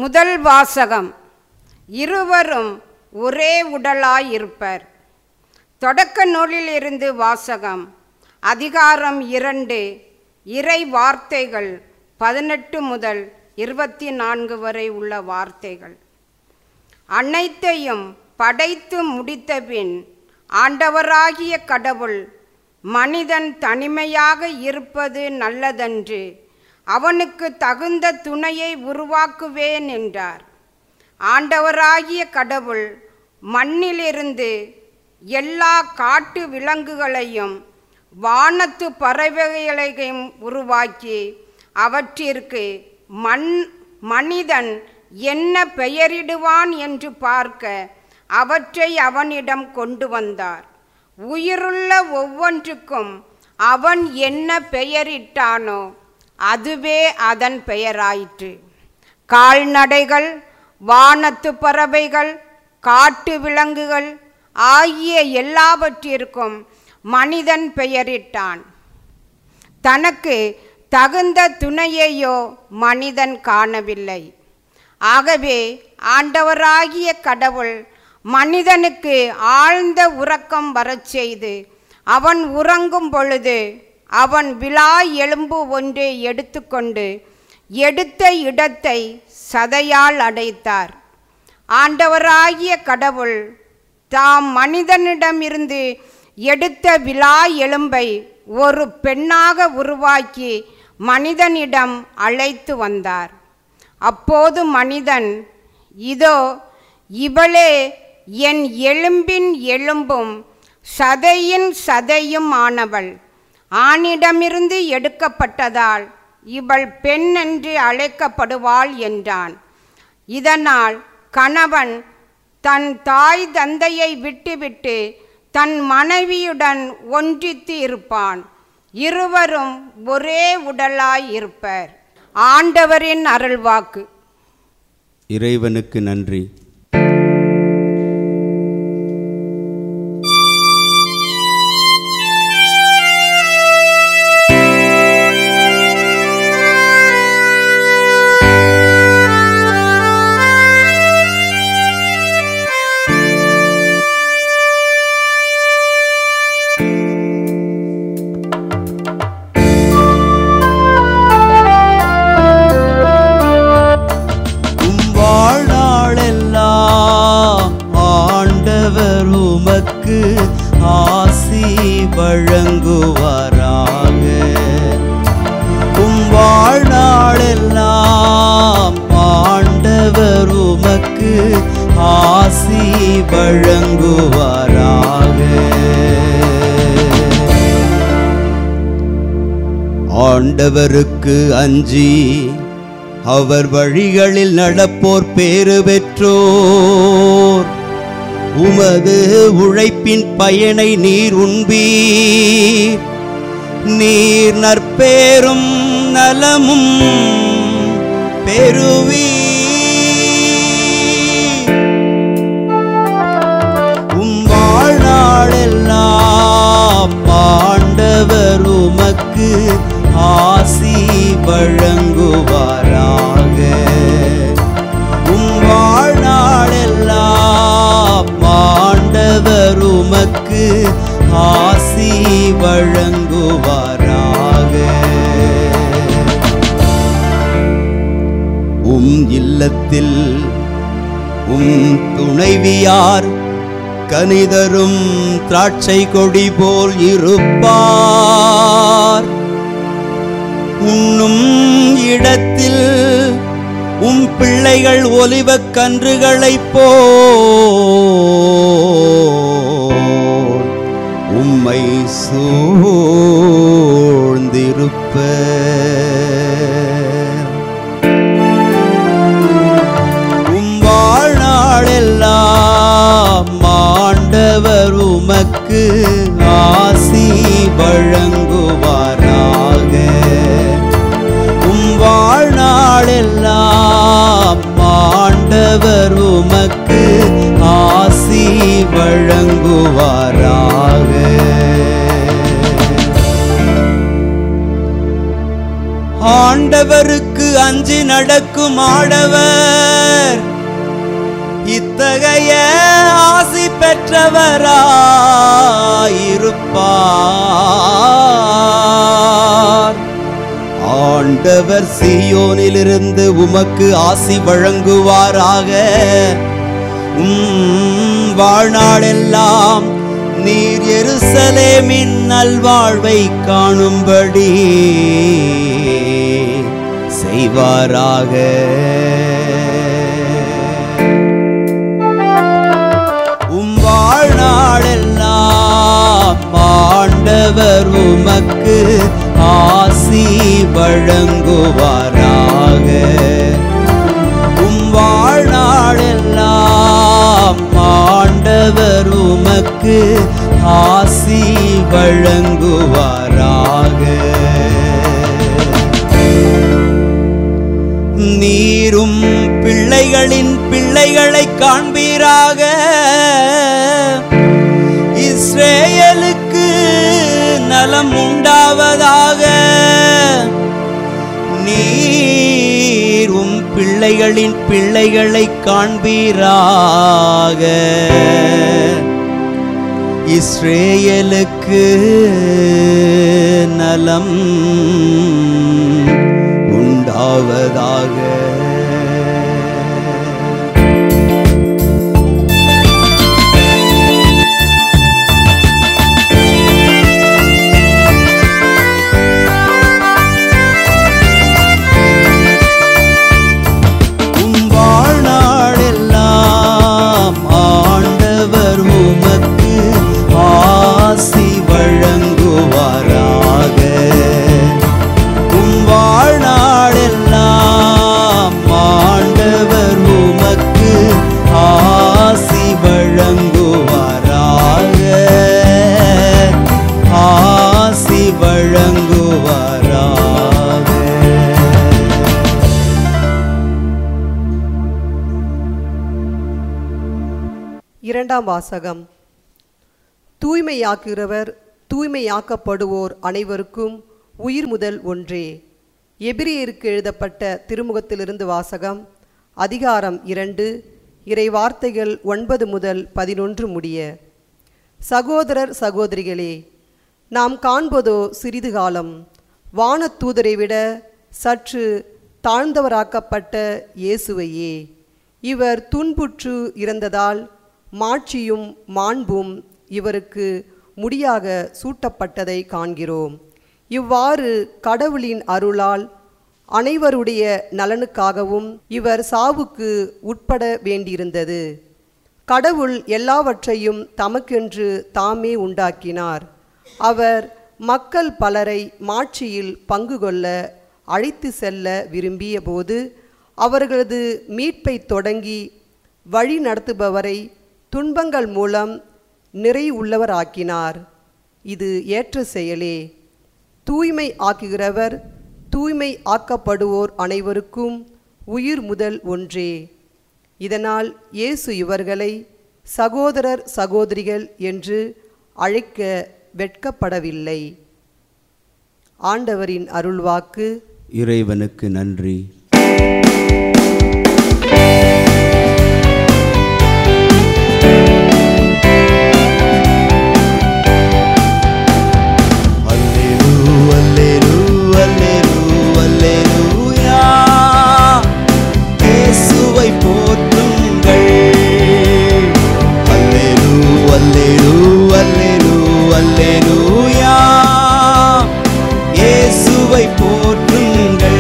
முதல் வாசகம் இருவரும் ஒரே உடலாயிருப்பர் தொடக்க நூலிலிருந்து வாசகம் அதிகாரம் இரண்டு இறை வார்த்தைகள் பதினெட்டு முதல் இருபத்தி நான்கு வரை உள்ள வார்த்தைகள் அனைத்தையும் படைத்து முடித்தபின் ஆண்டவராகிய கடவுள் மனிதன் தனிமையாக இருப்பது நல்லதன்று அவனுக்கு தகுந்த துணையை உருவாக்குவேன் என்றார் ஆண்டவராகிய கடவுள் மண்ணிலிருந்து எல்லா காட்டு விலங்குகளையும் வானத்து பறவைகளையும் உருவாக்கி அவற்றிற்கு மண் மனிதன் என்ன பெயரிடுவான் என்று பார்க்க அவற்றை அவனிடம் கொண்டு வந்தார் உயிருள்ள ஒவ்வொன்றுக்கும் அவன் என்ன பெயரிட்டானோ அதுவே அதன் பெயராயிற்று கால்நடைகள் வானத்து பறவைகள் காட்டு விலங்குகள் ஆகிய எல்லாவற்றிற்கும் மனிதன் பெயரிட்டான் தனக்கு தகுந்த துணையையோ மனிதன் காணவில்லை ஆகவே ஆண்டவராகிய கடவுள் மனிதனுக்கு ஆழ்ந்த உறக்கம் வரச் செய்து அவன் உறங்கும் பொழுது அவன் விழா எலும்பு ஒன்றை எடுத்துக்கொண்டு எடுத்த இடத்தை சதையால் அடைத்தார் ஆண்டவராகிய கடவுள் தாம் மனிதனிடமிருந்து எடுத்த விழா எலும்பை ஒரு பெண்ணாக உருவாக்கி மனிதனிடம் அழைத்து வந்தார் அப்போது மனிதன் இதோ இவளே என் எலும்பின் எலும்பும் சதையின் சதையும் ஆனவள் ஆணிடமிருந்து எடுக்கப்பட்டதால் இவள் பெண் என்று அழைக்கப்படுவாள் என்றான் இதனால் கணவன் தன் தாய் தந்தையை விட்டுவிட்டு தன் மனைவியுடன் ஒன்றித்து இருப்பான் இருவரும் ஒரே உடலாய் இருப்பர் ஆண்டவரின் அருள்வாக்கு இறைவனுக்கு நன்றி உம் வாழ்நாளெல்லாம் ஆண்டவர் உமக்கு ஆசி வழங்குவாராக உம் வாழ்நாளெல்லாம் ஆண்டவர் உமக்கு ஆசி வழங்குவாராக ஆண்டவருக்கு அஞ்சி அவர் வழிகளில் நடப்போர் பேறு பெற்றோர் உமது உழைப்பின் பயனை நீர் உண்பீர் நீர் நற்பேரும் நலமும் பெறுவீர் உம் வாழ்நாளெல்லாம் ஆண்டவர் உமக்கு ஆசி வழங்குவாராக உம் வாழ்நாளெல்லாம் ஆண்டவர் உமக்கு ஆசி வழங்குவாராக உம் இல்லத்தில் உம் துணைவியார் கனிதரும் திராட்சை கொடி போல் இருப்பார் உண்ணும் இடத்தில் உம் பிள்ளைகள் ஒலிவக் கன்றுகளைப் போல் உம்மை சூழ்ந்திருப்ப உம் வாழ்நாளெல்லாம் ஆண்டவர் உமக்கு ஆசி வழங்குவாராக உம் வாழ்நாளெல்லாம் ஆண்டவர் உமக்கு ஆசி வழங்குவாராக ஆண்டவருக்கு அஞ்சி நடக்கும் ஆடவர் இத்தகைய ஆசி பெற்றவராயிருப்பார் ஆண்டவர் சீயோனிலிருந்து உமக்கு ஆசி வழங்குவாராக உம் வாழ்நாளெல்லாம் நீர் எருசலேமின் நல்வாழ்வை காணும்படி செய்வாராக உம் வாழ்நாளெல்லாம் ஆண்டவர் உமக்கு ஆசி வழங்குவாராக உம் வாழ்நாளெல்லாம் ஆண்டவர் உமக்கு ஆசி வழங்குவாராக நீரும் பிள்ளைகளின் பிள்ளைகளை காண்பீராக இஸ்ரேலுக்கு நலம் உண்டாவதாக நீரும் பிள்ளைகளின் பிள்ளைகளை காண்பீராக இஸ்ரேலுக்கு நலம் உண்டாவதாக உம் வாழ்நாளெல்லாம் ஆண்டவர் உமக்கு ஆசி வழங்குவாராக உம் வாழ்நாளெல்லாம் ஆண்டவர் உமக்கு ஆசி வழங்குவாராக ஆசி வழங்குவாராக இரண்டாம் வாசகம் தூய்மையாக்குகிறவர் தூய்மையாக்கப்படுவோர் அனைவருக்கும் உயிர் முதல் ஒன்றே எபிரியருக்கு எழுதப்பட்ட திருமுகத்திலிருந்து வாசகம் அதிகாரம் இரண்டு இறை வார்த்தைகள் ஒன்பது முதல் பதினொன்று முடிய சகோதரர் சகோதரிகளே நாம் காண்பதோ சிறிது காலம் வானத்தூதரை விட சற்று தாழ்ந்தவராக்கப்பட்ட இயேசுவையே இவர் துன்புற்று இறந்ததால் மாட்சியும் மாண்பும் இவருக்கு முடியாக சூட்டப்பட்டதை காண்கிறோம் இவ்வாறு கடவுளின் அருளால் அனைவருடைய நலனுக்காகவும் இவர் சாவுக்கு உட்பட வேண்டியிருந்தது கடவுள் எல்லாவற்றையும் தமக்கென்று தாமே உண்டாக்கினார் அவர் மக்கள் பலரை மாட்சியில் பங்கு கொள்ள அழைத்து செல்ல விரும்பிய போது அவர்களது மீட்பை தொடங்கி வழி நடத்துபவரை துன்பங்கள் மூலம் நிறைவுள்ளவராக்கினார் இது ஏற்ற செயலே தூய்மை ஆக்குகிறவர் தூய்மை ஆக்கப்படுவோர் அனைவருக்கும் உயிர் முதல் ஒன்றே இதனால் இயேசு இவர்களை சகோதரர் சகோதரிகள் என்று அழைக்க வெட்கப்படவில்லை ஆண்டவரின் அருள்வாக்கு இறைவனுக்கு நன்றி அல்லேலூ, அல்லேலூ, அல்லேலூ, அல்லேலூயா. இயேசுவை போற்றுங்கள். அல்லேலூ, அல்லேலூ, அல்லேலூ, அல்லேலூயா. இயேசுவை போற்றுங்கள்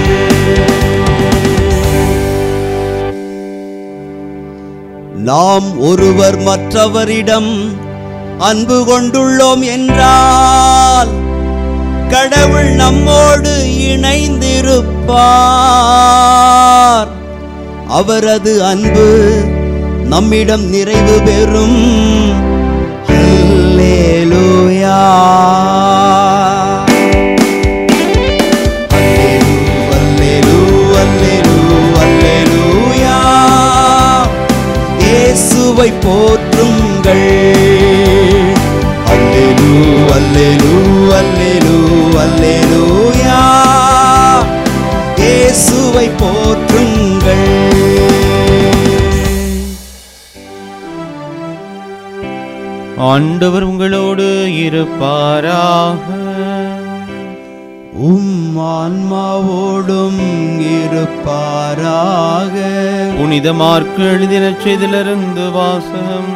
நாம் ஒருவர் மற்றவரிடம் அன்பு கொண்டுள்ளோம் என்றால் கடவுள் நம்மோடு இணைந்திருப்பார் அவரது அன்பு நம்மிடம் நிறைவு பெறும் அல்லேலூயா அல்லேலூ, அல்லேலூ, அல்லேலூயா. இயேசுவை போற்றுங்கள் அல்லேலூ அல்லேலூ அல்லேலூ அல்லேலூயா இயேசுவை கிறிஸ்துவை போற்றுங்கள் ஆண்டவர் உங்களோடு இருப்பாராக உம் ஆன்மாவோடும் இருப்பாராக புனித மார்க்கு எழுதின செய்திலிருந்து வாசகம்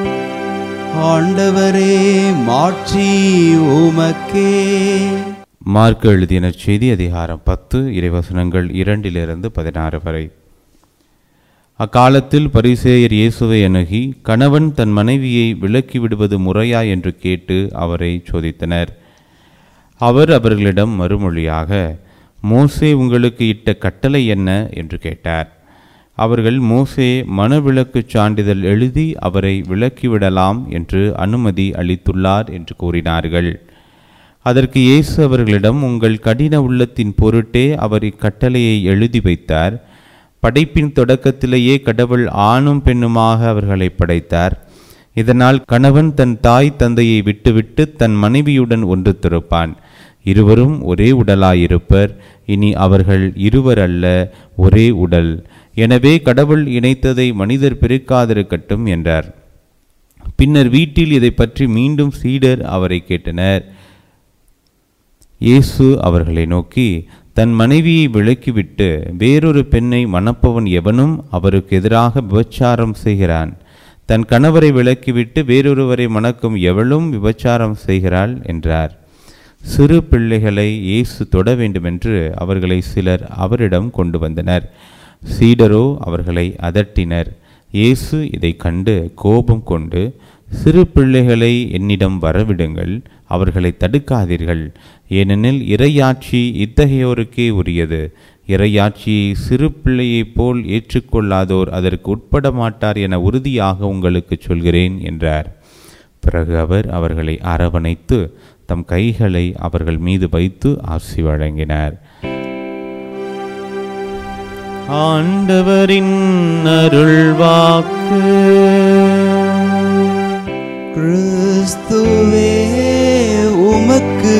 ஆண்டவரே மாட்சி உமக்கே மார்க்கு எழுதின செய்தி அதிகாரம் பத்து இறைவசனங்கள் இரண்டிலிருந்து பதினாறு வரை அக்காலத்தில் பரிசேயர் இயேசுவை அணுகி கணவன் தன் மனைவியை விலக்கி விடுவது முறையா என்று கேட்டு அவரை சோதித்தனர் அவர் அவர்களிடம் மறுமொழியாக மோசே உங்களுக்கு இட்ட கட்டளை என்ன என்று கேட்டார் அவர்கள் மோசே மனவிலக்குச் சான்றிதழ் எழுதி அவரை விலக்கிவிடலாம் என்று அனுமதி அளித்துள்ளார் என்று கூறினார்கள் அதற்கு இயேசு அவர்களிடம் உங்கள் கடின உள்ளத்தின் பொருட்டே அவர் இக்கட்டளையை எழுதி வைத்தார் படைப்பின் தொடக்கத்திலேயே கடவுள் ஆணும் பெண்ணுமாக அவர்களை படைத்தார் இதனால் கணவன் தன் தாய் தந்தையை விட்டுவிட்டு தன் மனைவியுடன் ஒன்று திருப்பான் இருவரும் ஒரே உடலாயிருப்பர் இனி அவர்கள் இருவர் அல்ல ஒரே உடல் எனவே கடவுள் இணைத்ததை மனிதர் பிரிக்காதிருக்கட்டும் என்றார் பின்னர் வீட்டில் இதை பற்றி மீண்டும் சீடர் அவரை கேட்டனர் இயேசு அவர்களை நோக்கி தன் மனைவியை விலக்கிவிட்டு வேறொரு பெண்ணை மணப்பவன் எவனும் அவருக்கு எதிராக விபச்சாரம் செய்கிறான் தன் கணவரை விலக்கிவிட்டு வேறொருவரை மணக்கும் எவளும் விபச்சாரம் செய்கிறாள் என்றார் சிறு பிள்ளைகளை இயேசு தொட வேண்டுமென்று அவர்களை சிலர் அவரிடம் கொண்டு வந்தனர் சீடரோ அவர்களை அதட்டினர் இயேசு இதை கண்டு கோபம் கொண்டு சிறு பிள்ளைகளை என்னிடம் வரவிடுங்கள் அவர்களை தடுக்காதீர்கள் ஏனெனில் இறையாட்சி இத்தகையோருக்கே உரியது இறையாட்சியை சிறு பிள்ளையைப் போல் ஏற்றுக்கொள்ளாதோர் அதற்கு உட்பட மாட்டார் என உறுதியாக உங்களுக்கு சொல்கிறேன் என்றார் பிறகு அவர் அவர்களை அரவணைத்து தம் கைகளை அவர்கள் மீது வைத்து ஆசி வழங்கினார் ஆண்டவரின் அருள்வாக்கு கிறிஸ்துவே உமக்கு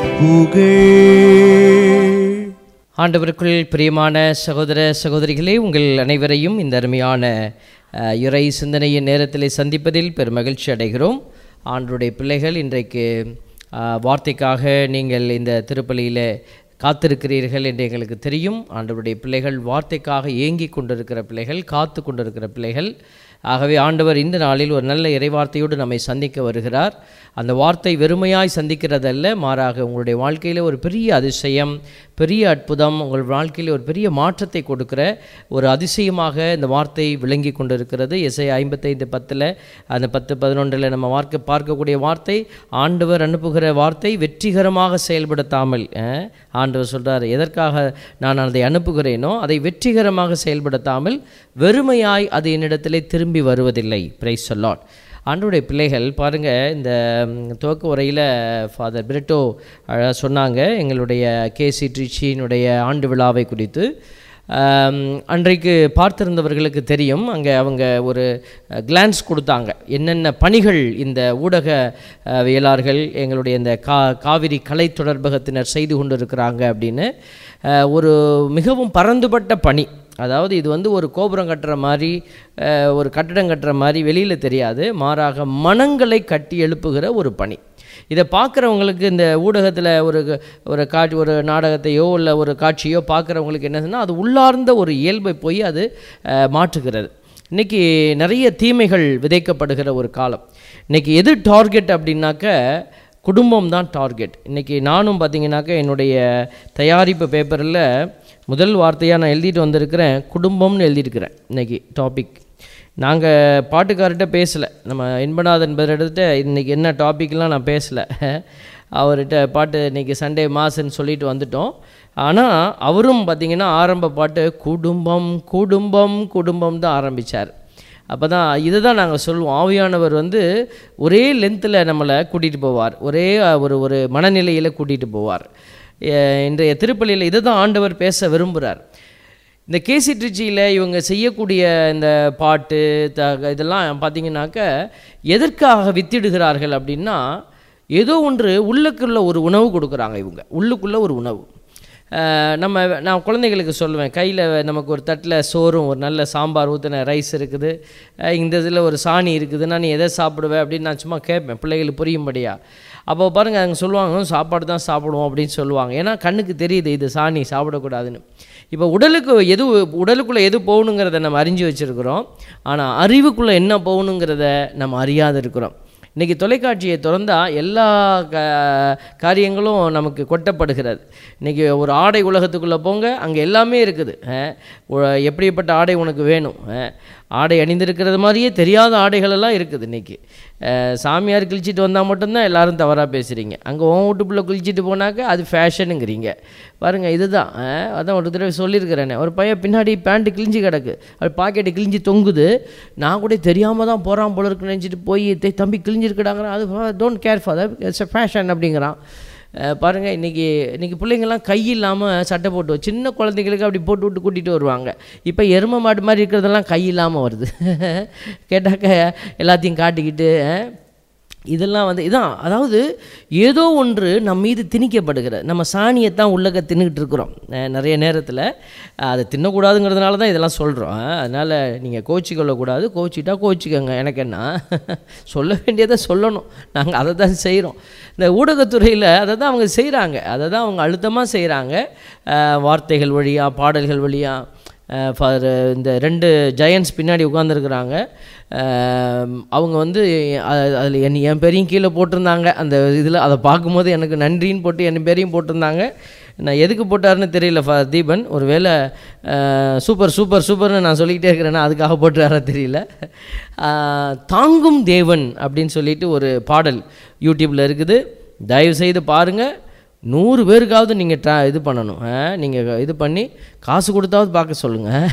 புகழ் ஆண்டவருக்குள் பிரியமான சகோதர சகோதரிகளே உங்கள் அனைவரையும் இந்த அருமையான அஹ், இறை சிந்தனையின் நேரத்திலே சந்திப்பதில் பெரும் மகிழ்ச்சி அடைகிறோம் ஆண்டருடைய பிள்ளைகள் இன்றைக்கு அஹ், வார்த்தைக்காக நீங்கள் இந்த திருப்பலியில் காத்திருக்கிறீர்கள் என்று எங்களுக்கு தெரியும் ஆண்டவருடைய பிள்ளைகள் வார்த்தைக்காக ஏங்கி கொண்டிருக்கிற பிள்ளைகள் காத்து கொண்டிருக்கிற பிள்ளைகள் ஆகவே ஆண்டவர் இந்த நாளில் ஒரு நல்ல இறைவார்த்தையோடு நம்மை சந்திக்க வருகிறார் அந்த வார்த்தை வெறுமையாய் சந்திக்கிறதல்ல மாறாக உங்களுடைய வாழ்க்கையில் ஒரு பெரிய அதிசயம் பெரிய அற்புதம் உங்கள் வாழ்க்கையில் ஒரு பெரிய மாற்றத்தை கொடுக்கிற ஒரு அதிசயமாக இந்த வார்த்தை விளங்கி கொண்டிருக்கிறது எஸ்ஐ ஐம்பத்தைந்து பத்தில் அந்த பத்து பதினொன்றில் நம்ம பார்க்க பார்க்கக்கூடிய வார்த்தை ஆண்டவர் அனுப்புகிற வார்த்தை வெற்றிகரமாக செயல்படுத்தாமல் அஹ், ஆண்டவர் சொல்றார் எதற்காக நான் அதை அனுப்புகிறேனோ அதை வெற்றிகரமாக செயல்படுத்தாமல் வெறுமையாய் அது என்னிடத்திலே திரும்பி வருவதில்லை பிரைஸ் சொல்லாட் ஆண்டோடைய பிள்ளைகள் பாருங்கள் இந்த ம், துவக்க உரையில் ஃபாதர் பிரிட்டோ அழகா சொன்னாங்க எங்களுடைய கேசி ட்ரிச்சியினுடைய ஆண்டு விழாவை குறித்து ஆம், அன்றைக்கு பார்த்திருந்தவர்களுக்கு தெரியும் அங்கே அவங்க ஒரு கிளான்ஸ் கொடுத்தாங்க என்னென்ன பணிகள் இந்த ஊடகவியலாளர்கள் எங்களுடைய இந்த கா காவிரி கலை தொடர்பகத்தினர் செய்து கொண்டிருக்கிறாங்க அப்படின்னு அஹ், ஒரு மிகவும் பரந்துபட்ட பணி அதாவது இது வந்து ஒரு கோபுரம் கட்டுற மாதிரி அஹ், ஒரு கட்டடம் கட்டுற மாதிரி வெளியில் தெரியாது மாறாக மனங்களை கட்டி எழுப்புகிற ஒரு பணி இதை பார்க்குறவங்களுக்கு இந்த ஊடகத்தில் ஒரு ஒரு காட்சி ஒரு நாடகத்தையோ இல்லை ஒரு காட்சியோ பார்க்குறவங்களுக்கு என்ன சொன்னால் அது உள்ளார்ந்த ஒரு இயல்பை போய் அது அஹ், மாற்றுகிறது இன்றைக்கி நிறைய தீமைகள் விதைக்கப்படுகிற ஒரு காலம் இன்றைக்கி எது டார்கெட் அப்படின்னாக்க குடும்பம் தான் டார்கெட் இன்றைக்கி நானும் பார்த்தீங்கன்னாக்க என்னுடைய தயாரிப்பு பேப்பரில் முதல் வார்த்தையாக நான் எழுதிட்டு வந்திருக்கிறேன் குடும்பம்னு எழுதியிருக்கிறேன் இன்றைக்கி டாபிக் நாங்கள் பாட்டுக்கார்கிட்ட பேசலை நம்ம என்பநாதன் பேர்கிட்ட இன்றைக்கி என்ன டாபிக்லாம் நான் பேசலை அவர்கிட்ட பாட்டு இன்றைக்கி சண்டே மாசுன்னு சொல்லிட்டு வந்துட்டோம் ஆனால் அவரும் பார்த்திங்கன்னா ஆரம்ப பாட்டு குடும்பம் குடும்பம் குடும்பம் தான் ஆரம்பித்தார் அப்போ தான் இதை தான் நாங்கள் சொல்லுவோம் ஆவியானவர் வந்து ஒரே லென்த்தில் நம்மளை கூட்டிகிட்டு போவார் ஒரே அஹ், ஒரு ஒரு மனநிலையில் கூட்டிகிட்டு போவார் அஹ், இன்றைய திருப்பலியில் இதை தான் ஆண்டவர் பேச விரும்புகிறார் இந்த கேசி ட்ரிச்சியில் இவங்க செய்யக்கூடிய இந்த பாட்டு த இதெல்லாம் பார்த்தீங்கன்னாக்க எதற்காக வித்திடுகிறார்கள் அப்படின்னா ஏதோ ஒன்று உள்ளுக்குள்ள ஒரு உணவு கொடுக்குறாங்க இவங்க உள்ளுக்குள்ள ஒரு உணவு அஹ், நம்ம நான் குழந்தைகளுக்கு சொல்லுவேன் கையில் நமக்கு ஒரு தட்டில் சோறும் ஒரு நல்ல சாம்பார் ஊற்றின ரைஸ் இருக்குது அஹ், இந்த இதில் ஒரு சாணி இருக்குதுன்னா நீ எதை சாப்பிடுவேன் அப்படின்னு நான் சும்மா கேட்பேன் பிள்ளைகளுக்கு புரியும்படியா அப்போ பாருங்கள் அவங்க சொல்லுவாங்க "ஹம், சாப்பாடு தான் சாப்பிடுவோம் அப்படின்னு சொல்லுவாங்க ஏன்னா கண்ணுக்கு தெரியுது இது சாணி சாப்பிடக்கூடாதுன்னு இப்போ உடலுக்கு எது உடலுக்குள்ளே எது போகணுங்கிறத நம்ம அறிஞ்சு வச்சுருக்கிறோம் ஆனால் அறிவுக்குள்ளே என்ன போகணுங்கிறத நம்ம அறியாது இருக்கிறோம் இன்றைக்கி தொலைக்காட்சியை திறந்தா எல்லா க காரியங்களும் நமக்கு கொட்டப்படுகிறது இன்றைக்கி ஒரு ஆடை உலகத்துக்குள்ளே போங்க அங்கே எல்லாமே இருக்குது அஹ், உ- எப்படிப்பட்ட ஆடை உனக்கு வேணும் அஹ், ஆடை அணிந்திருக்கிறது மாதிரியே தெரியாத ஆடைகள் எல்லாம் இருக்குது இன்றைக்கி சாமியார் கிழிச்சிட்டு வந்தால் மட்டும்தான் எல்லாரும் தவறாக பேசுகிறீங்க அங்கே உன் வீட்டுக்குள்ளே குளிச்சிட்டு போனாக்க அது ஃபேஷனுங்கிறீங்க பாருங்கள் இதுதான் அஹ், அதான் ஒரு தடவை சொல்லியிருக்கிறேனே ஒரு பையன் பின்னாடி பேண்ட்டு கிழிஞ்சு கிடக்கு அது பாக்கெட்டு கிழிஞ்சு தொங்குது நான் கூட தெரியாமல் தான் போகிறான் போல இருக்குன்னு நினச்சிட்டு போய் "டேய், தம்பி கிழிஞ்சிருக்கடாங்கிறான் அது don't care for that it's a fashion அப்படிங்கிறான் அஹ் பாருங்க இன்றைக்கி இன்றைக்கி பிள்ளைங்கள்லாம் கை இல்லாமல் சட்டை போட்டு வ- சின்ன குழந்தைங்களுக்கு அப்படி போட்டு விட்டு கூட்டிகிட்டு வருவாங்க இப்போ எரும மாடு மாதிரி இருக்கிறதெல்லாம் கை இல்லாமல் வருது கேட்டாக்க எல்லாத்தையும் காட்டிக்கிட்டு அஹ், இதெல்லாம் வந்து இதான் அதாவது ஏதோ ஒன்று நம் மீது திணிக்கப்படுகிறது நம்ம சாணியை தான் உள்ளக தின்னுக்கிட்டு இருக்கிறோம் அஹ் நிறைய நேரத்தில் அதை தின்னக்கூடாதுங்கிறதுனால தான் இதெல்லாம் சொல்கிறோம் அதனால் நீங்கள் கோச்சி கொள்ளக்கூடாது கோச்சிட்டா கோச்சிக்கோங்க எனக்கு என்ன சொல்ல வேண்டியதை சொல்லணும் நாங்கள் அதை தான் செய்கிறோம் இந்த ஊடகத்துறையில் அதை தான் அவங்க செய்கிறாங்க அதை தான் அவங்க அழுத்தமாக செய்கிறாங்க வார்த்தைகள் வழியாக பாடல்கள் வழியாக ஃபார் இந்த ரெண்டு ஜெயன்ஸ் பின்னாடி உட்காந்துருக்குறாங்க அவங்க வந்து அதில் என் என் பேரையும் கீழே போட்டிருந்தாங்க அந்த இதில் அதை பார்க்கும்போது எனக்கு நன்றின்னு போட்டு என் பேரையும் போட்டிருந்தாங்க நான் எதுக்கு போட்டாருன்னு தெரியல ஃபா தீபன் ஒரு வேளை சூப்பர் சூப்பர் சூப்பர்னு நான் சொல்லிக்கிட்டே இருக்கிறேன்னா அதுக்காக போட்டுறாரா தெரியல அஹ், தாங்கும் தேவன் அப்படின்னு சொல்லிட்டு ஒரு பாடல் யூடியூப்பில் இருக்குது தயவு செய்து பாருங்கள் நூறு பேருக்காவது நீங்கள் ட்ரா இது பண்ணணும் நீங்கள் இது பண்ணி காசு கொடுத்தாவது பார்க்க சொல்லுங்கள்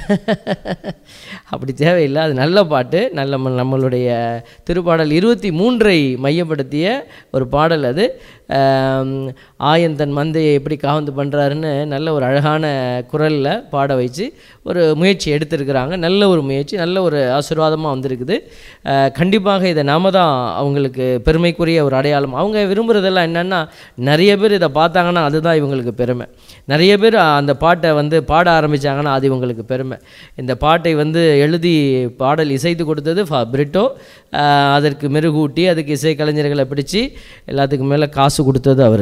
அப்படி தேவையில்லை அது நல்ல பாட்டு நல்ல ம- நம்மளுடைய திருப்பாடல் இருபத்தி மூன்றை மையப்படுத்திய ஒரு பாடல் அது ஆம், ஆயன் தன் மந்தையை எப்படி காவந்து பண்ணுறாருன்னு நல்ல ஒரு அழகான குரலில் பாட வச்சு ஒரு முயற்சி எடுத்திருக்கிறாங்க நல்ல ஒரு முயற்சி நல்ல ஒரு ஆசீர்வாதமாக வந்திருக்குது அஹ், கண்டிப்பாக இதை நாம தான் அவங்களுக்கு பெருமைக்குரிய ஒரு அடையாளம் அவங்க விரும்புகிறதெல்லாம் என்னென்னா நிறைய பேர் இதை பார்த்தாங்கன்னா அதுதான் இவங்களுக்கு பெருமை நிறைய பேர் அந்த பாட்டை வந்து பாட ஆரம்பித்தாங்கன்னா அது இவங்களுக்கு பெருமை இந்த பாட்டை வந்து எழுதி பாடல் இசைத்து கொடுத்தது ஃபா பிரிட்டோ அஹ், அதற்கு மெருகூட்டி அதுக்கு இசை கலைஞர்களை பிடிச்சி எல்லாத்துக்கும் மேலே காசு கொடுத்தது அவர்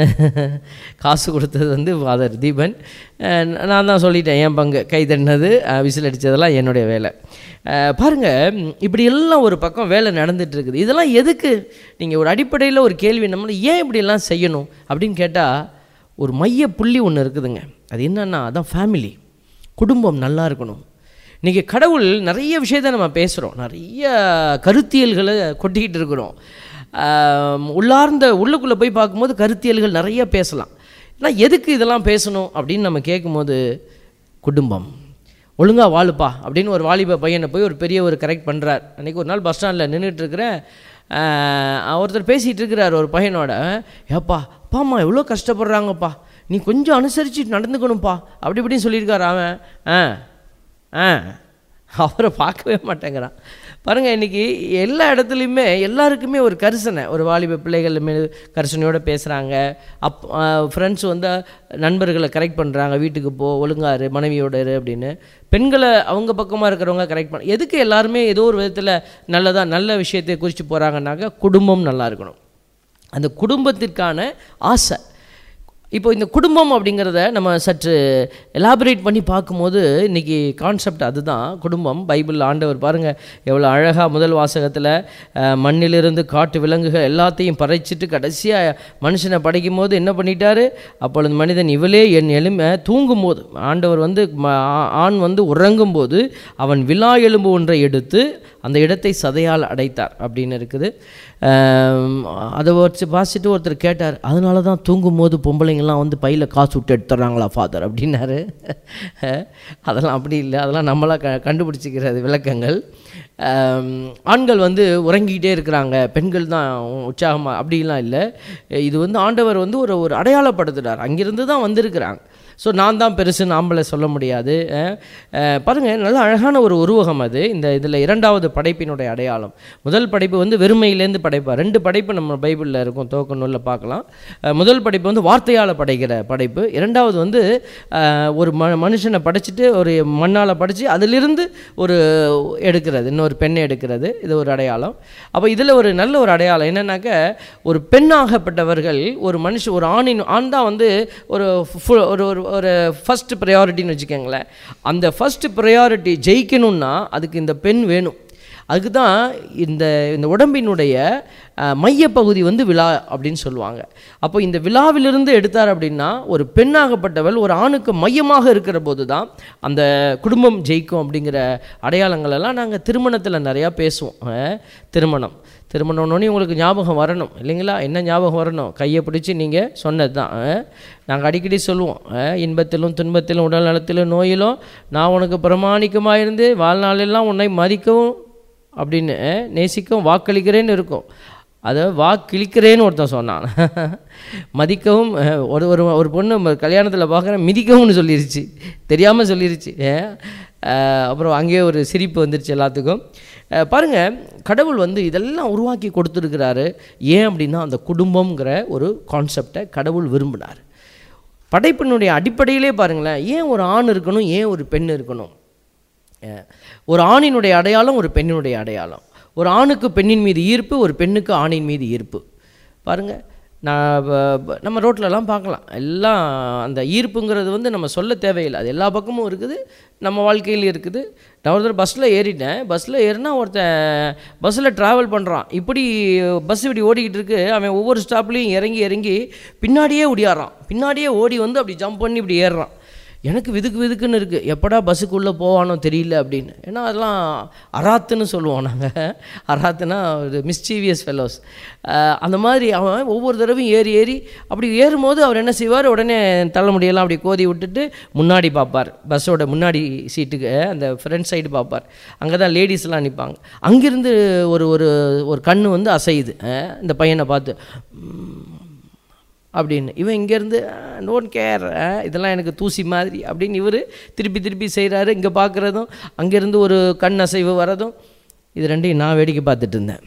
காசு கொடுத்தது வந்து ஃபாதர் தீபன் அஹ், நான் தான் சொல்லிட்டேன் என் பங்கு கை தட்டினது விசில் அடித்ததெல்லாம் என்னுடைய வேலை அஹ், பாருங்க ம், இப்படி எல்லாம் ஒரு பக்கம் வேலை நடந்துட்டு இருக்குது இதெல்லாம் எதுக்கு நீங்கள் ஒரு அடிப்படையில் ஒரு கேள்வி நம்ம ஏன் இப்படியெல்லாம் செய்யணும் அப்படின்னு கேட்டால் ஒரு மைய புள்ளி ஒன்று இருக்குதுங்க அது என்னன்னா அதான் ஃபேமிலி குடும்பம் நல்லா இருக்கணும் இன்றைக்கி கடவுள் நிறைய விஷயத்த நம்ம பேசுகிறோம் நிறைய கருத்தியல்களை கொட்டிக்கிட்டு இருக்கிறோம் ஆம், உள்ளார்ந்த உள்ளுக்குள்ளே போய் பார்க்கும்போது கருத்தியல்கள் நிறைய பேசலாம் ஆனால் எதுக்கு இதெல்லாம் பேசணும் அப்படின்னு நம்ம கேட்கும்போது குடும்பம் ஒழுங்கா வாழுப்பா அப்படின்னு ஒரு வாலிப பையனை போய் ஒரு பெரியவர் கரெக்ட் பண்ணுறார் அன்றைக்கி ஒரு நாள் பஸ் ஸ்டாண்டில் நின்றுட்டு இருக்கிறேன் ஒருத்தர் பேசிகிட்டு இருக்கிறார் ஒரு பையனோட ஏப்பா அப்பா அம்மா எவ்வளோ கஷ்டப்படுறாங்கப்பா நீ கொஞ்சம் அனுசரித்து நடந்துக்கணும்ப்பா அப்படி இப்படின்னு சொல்லியிருக்காரு அவன் ஆ ஆ அவரை பார்க்கவே மாட்டேங்கிறான் பாருங்கள் இன்றைக்கி எல்லா இடத்துலையுமே எல்லாருக்குமே ஒரு கரிசனை ஒரு வாலிப பிள்ளைகள் மேல் கரிசனையோடு பேசுகிறாங்க அப் ஃப்ரெண்ட்ஸ் வந்து நண்பர்களை கரெக்ட் பண்ணுறாங்க வீட்டுக்கு போ ஒழுங்காரு மனைவியோட இரு அப்படின்னு பெண்களை அவங்க பக்கமாக இருக்கிறவங்க கரெக்ட் பண்ண எதுக்கு எல்லாருமே ஏதோ ஒரு விதத்தில் நல்லதாக நல்ல விஷயத்தை குறித்து போகிறாங்கன்னாக்க குடும்பம் நல்லா இருக்கணும் அந்த குடும்பத்திற்கான ஆசை இப்போ இந்த குடும்பம் அப்படிங்கிறத நம்ம சற்று எலாபரேட் பண்ணி பார்க்கும்போது இன்றைக்கி கான்செப்ட் அதுதான் குடும்பம் பைபிள் ஆண்டவர் பாருங்கள் எவ்வளோ அழகாக முதல் வாசகத்தில் அஹ், மண்ணிலிருந்து காட்டு விலங்குகள் எல்லாத்தையும் பறைச்சிட்டு கடைசியாக மனுஷனை படைக்கும் போது என்ன பண்ணிட்டாரு அப்பொழுது மனிதன் இவளே என் எலும்பை தூங்கும்போது ஆண்டவர் வந்து ம- ஆ- ஆண் வந்து உறங்கும்போது அவன் விலா எலும்பு ஒன்றை எடுத்து அந்த இடத்தை சதையால் அடைத்தார் அப்படின்னு இருக்குது ஆம், அதை வச்சு வாசிட்டு ஒருத்தர் கேட்டார் அதனால தான் தூங்கும்போது பொம்பளைங்கள்லாம் வந்து பையில் காசு விட்டு எடுத்துட்றாங்களா ஃபாதர் அப்படின்னாரு அதெல்லாம் அப்படி இல்லை அதெல்லாம் நம்மளா க கண்டுபிடிச்சிக்கிறது விளக்கங்கள் ஆம், ஆண்கள் வந்து உறங்கிக்கிட்டே இருக்கிறாங்க பெண்கள் தான் உற்சாகமாக அப்படிலாம் இல்லை இது வந்து ஆண்டவர் வந்து ஒரு ஒரு அடையாளப்படுத்துகிறார் அங்கிருந்து தான் வந்திருக்கிறாங்க ஸோ நான் தான் பெருசுன்னு ஆம்பளை சொல்ல முடியாது அஹ், அஹ், பாருங்க நல்ல அழகான ஒரு உருவகம் அது இந்த இதில் இரண்டாவது படைப்பினுடைய அடையாளம் முதல் படைப்பு வந்து வெறுமையிலேருந்து படைப்பா ரெண்டு படைப்பு நம்ம பைபிளில் இருக்கும் துவக்க நூலில் பார்க்கலாம் அஹ், முதல் படைப்பு வந்து வார்த்தையால் படைக்கிற படைப்பு இரண்டாவது வந்து அஹ், ஒரு ம மனுஷனை படைச்சிட்டு ஒரு மண்ணால் படைச்சு அதிலிருந்து ஒரு எடுக்கிறது இன்னொரு பெண்ணை எடுக்கிறது இது ஒரு அடையாளம் அப்போ இதில் ஒரு நல்ல ஒரு அடையாளம் என்னன்னாக்க ஒரு பெண்ணாகப்பட்டவர்கள் ஒரு மனுஷன் ஒரு ஆணின் ஆண் தான் வந்து ஒரு ஃபு- ஒரு ஒரு ஒரு ஃபஸ்ட் ப்ரையாரிட்டின்னு வச்சுக்கோங்களேன் அந்த ஃபஸ்ட் ப்ரையாரிட்டி ஜெயிக்கணும்னா அதுக்கு இந்த பெண் வேணும் அதுக்கு தான் இந்த இந்த உடம்பினுடைய அஹ், மையப்பகுதி வந்து விழா அப்படின்னு சொல்லுவாங்க அப்போ இந்த விழாவிலிருந்து எடுத்தார் அப்படின்னா ஒரு பெண்ணாகப்பட்டவள் ஒரு ஆணுக்கு மையமாக இருக்கிற போது தான் அந்த குடும்பம் ஜெயிக்கும் அப்படிங்கிற அடையாளங்கள் எல்லாம் நாங்கள் திருமணத்தில் நிறையா பேசுவோம் அஹ், திருமணம் திருமணம்னோடனே உங்களுக்கு ஞாபகம் வரணும் இல்லைங்களா என்ன ஞாபகம் வரணும் கையை பிடிச்சி நீங்கள் சொன்னது தான் நாங்கள் அடிக்கடி சொல்லுவோம் அஹ், இன்பத்திலும் துன்பத்திலும் உடல் நலத்திலும் நோயிலும் நான் உனக்கு பிரமாணிக்கமாக இருந்து வாழ்நாளெல்லாம் உன்னை மதிக்கவும் அப்படின்னு அஹ், நேசிக்கவும் வாக்களிக்கிறேன்னு இருக்கும் அதை வாக்களிக்கிறேன்னு ஒருத்தன் சொன்னான் மதிக்கவும் அஹ், ஒரு ஒரு ஒரு பொண்ணு கல்யாணத்தில் பார்க்குறேன் மிதிக்கவும்னு சொல்லிருச்சு தெரியாமல் சொல்லிருச்சு அஹ், அஹ், அப்புறம் அங்கேயே ஒரு சிரிப்பு வந்துருச்சு எல்லாத்துக்கும் அஹ், பாருங்க கடவுள் வந்து இதெல்லாம் உருவாக்கி கொடுத்துருக்கிறாரு ஏன் அப்படின்னா அந்த குடும்பம்ங்கிற ஒரு கான்செப்டை கடவுள் விரும்பினார் படைப்பினுடைய அடிப்படையிலே பாருங்களேன் ஏன் ஒரு ஆண் இருக்கணும் ஏன் ஒரு பெண் இருக்கணும் அஹ், ஒரு ஆணினுடைய அடையாளம் ஒரு பெண்ணினுடைய அடையாளம் ஒரு ஆணுக்கு பெண்ணின் மீது ஈர்ப்பு ஒரு பெண்ணுக்கு ஆணின் மீது ஈர்ப்பு பாருங்க நான் ப- ப- நம்ம ரோட்லலாம் பார்க்கலாம் எல்லாம் அந்த ஈர்ப்புங்கிறது வந்து நம்ம சொல்ல தேவையில்லை அது எல்லா பக்கமும் இருக்குது நம்ம வாழ்க்கையிலும் இருக்குது நான் ஒரு தடவை பஸ்ஸில் ஏறிட்டேன் பஸ்ஸில் ஏறினா ஒருத்தன் பஸ்ஸில் ட்ராவல் பண்ணுறான் இப்படி பஸ் இப்படி ஓடிக்கிட்டு இருக்கு அவன் ஒவ்வொரு ஸ்டாப்லேயும் இறங்கி இறங்கி பின்னாடியே ஓடியாடுறான் பின்னாடியே ஓடி வந்து அப்படி ஜம்ப் பண்ணி இப்படி ஏறுறான் எனக்கு விதுக்கு விதுக்குன்னு இருக்குது எப்படா பஸ்ஸுக்குள்ளே போவானோ தெரியல அப்படின்னு ஏன்னா அதெல்லாம் அராத்துன்னு சொல்லுவோம் நாங்கள் அராத்துனா ஒரு மிஸ்சீவியஸ் ஃபெலோஸ் அந்த மாதிரி அவன் ஒவ்வொரு தடவையும் ஏறி ஏறி அப்படி ஏறும்போது அவர் என்ன செய்வார் உடனே தலைமுடியெல்லாம் அப்படி கோதி விட்டுட்டு முன்னாடி பார்ப்பார் பஸ்ஸோட முன்னாடி சீட்டுக்கு அந்த ஃப்ரண்ட் சைடு பார்ப்பார் அங்கே தான் லேடிஸ்லாம் நிற்பாங்க அங்கிருந்து ஒரு ஒரு ஒரு கண்ணு வந்து அசையுது அஹ், இந்த பையனை பார்த்து "ம், அப்படின்னு இவன் இங்கேருந்து டோன்ட் கேர் இதெல்லாம் எனக்கு தூசி மாதிரி அப்படின்னு இவர் திருப்பி திருப்பி செய்கிறாரு இங்கே பார்க்குறதும் அங்கேருந்து ஒரு கண் அசைவு வரதும் இது ரெண்டையும் நான் வேடிக்கை பார்த்துட்டு இருந்தேன்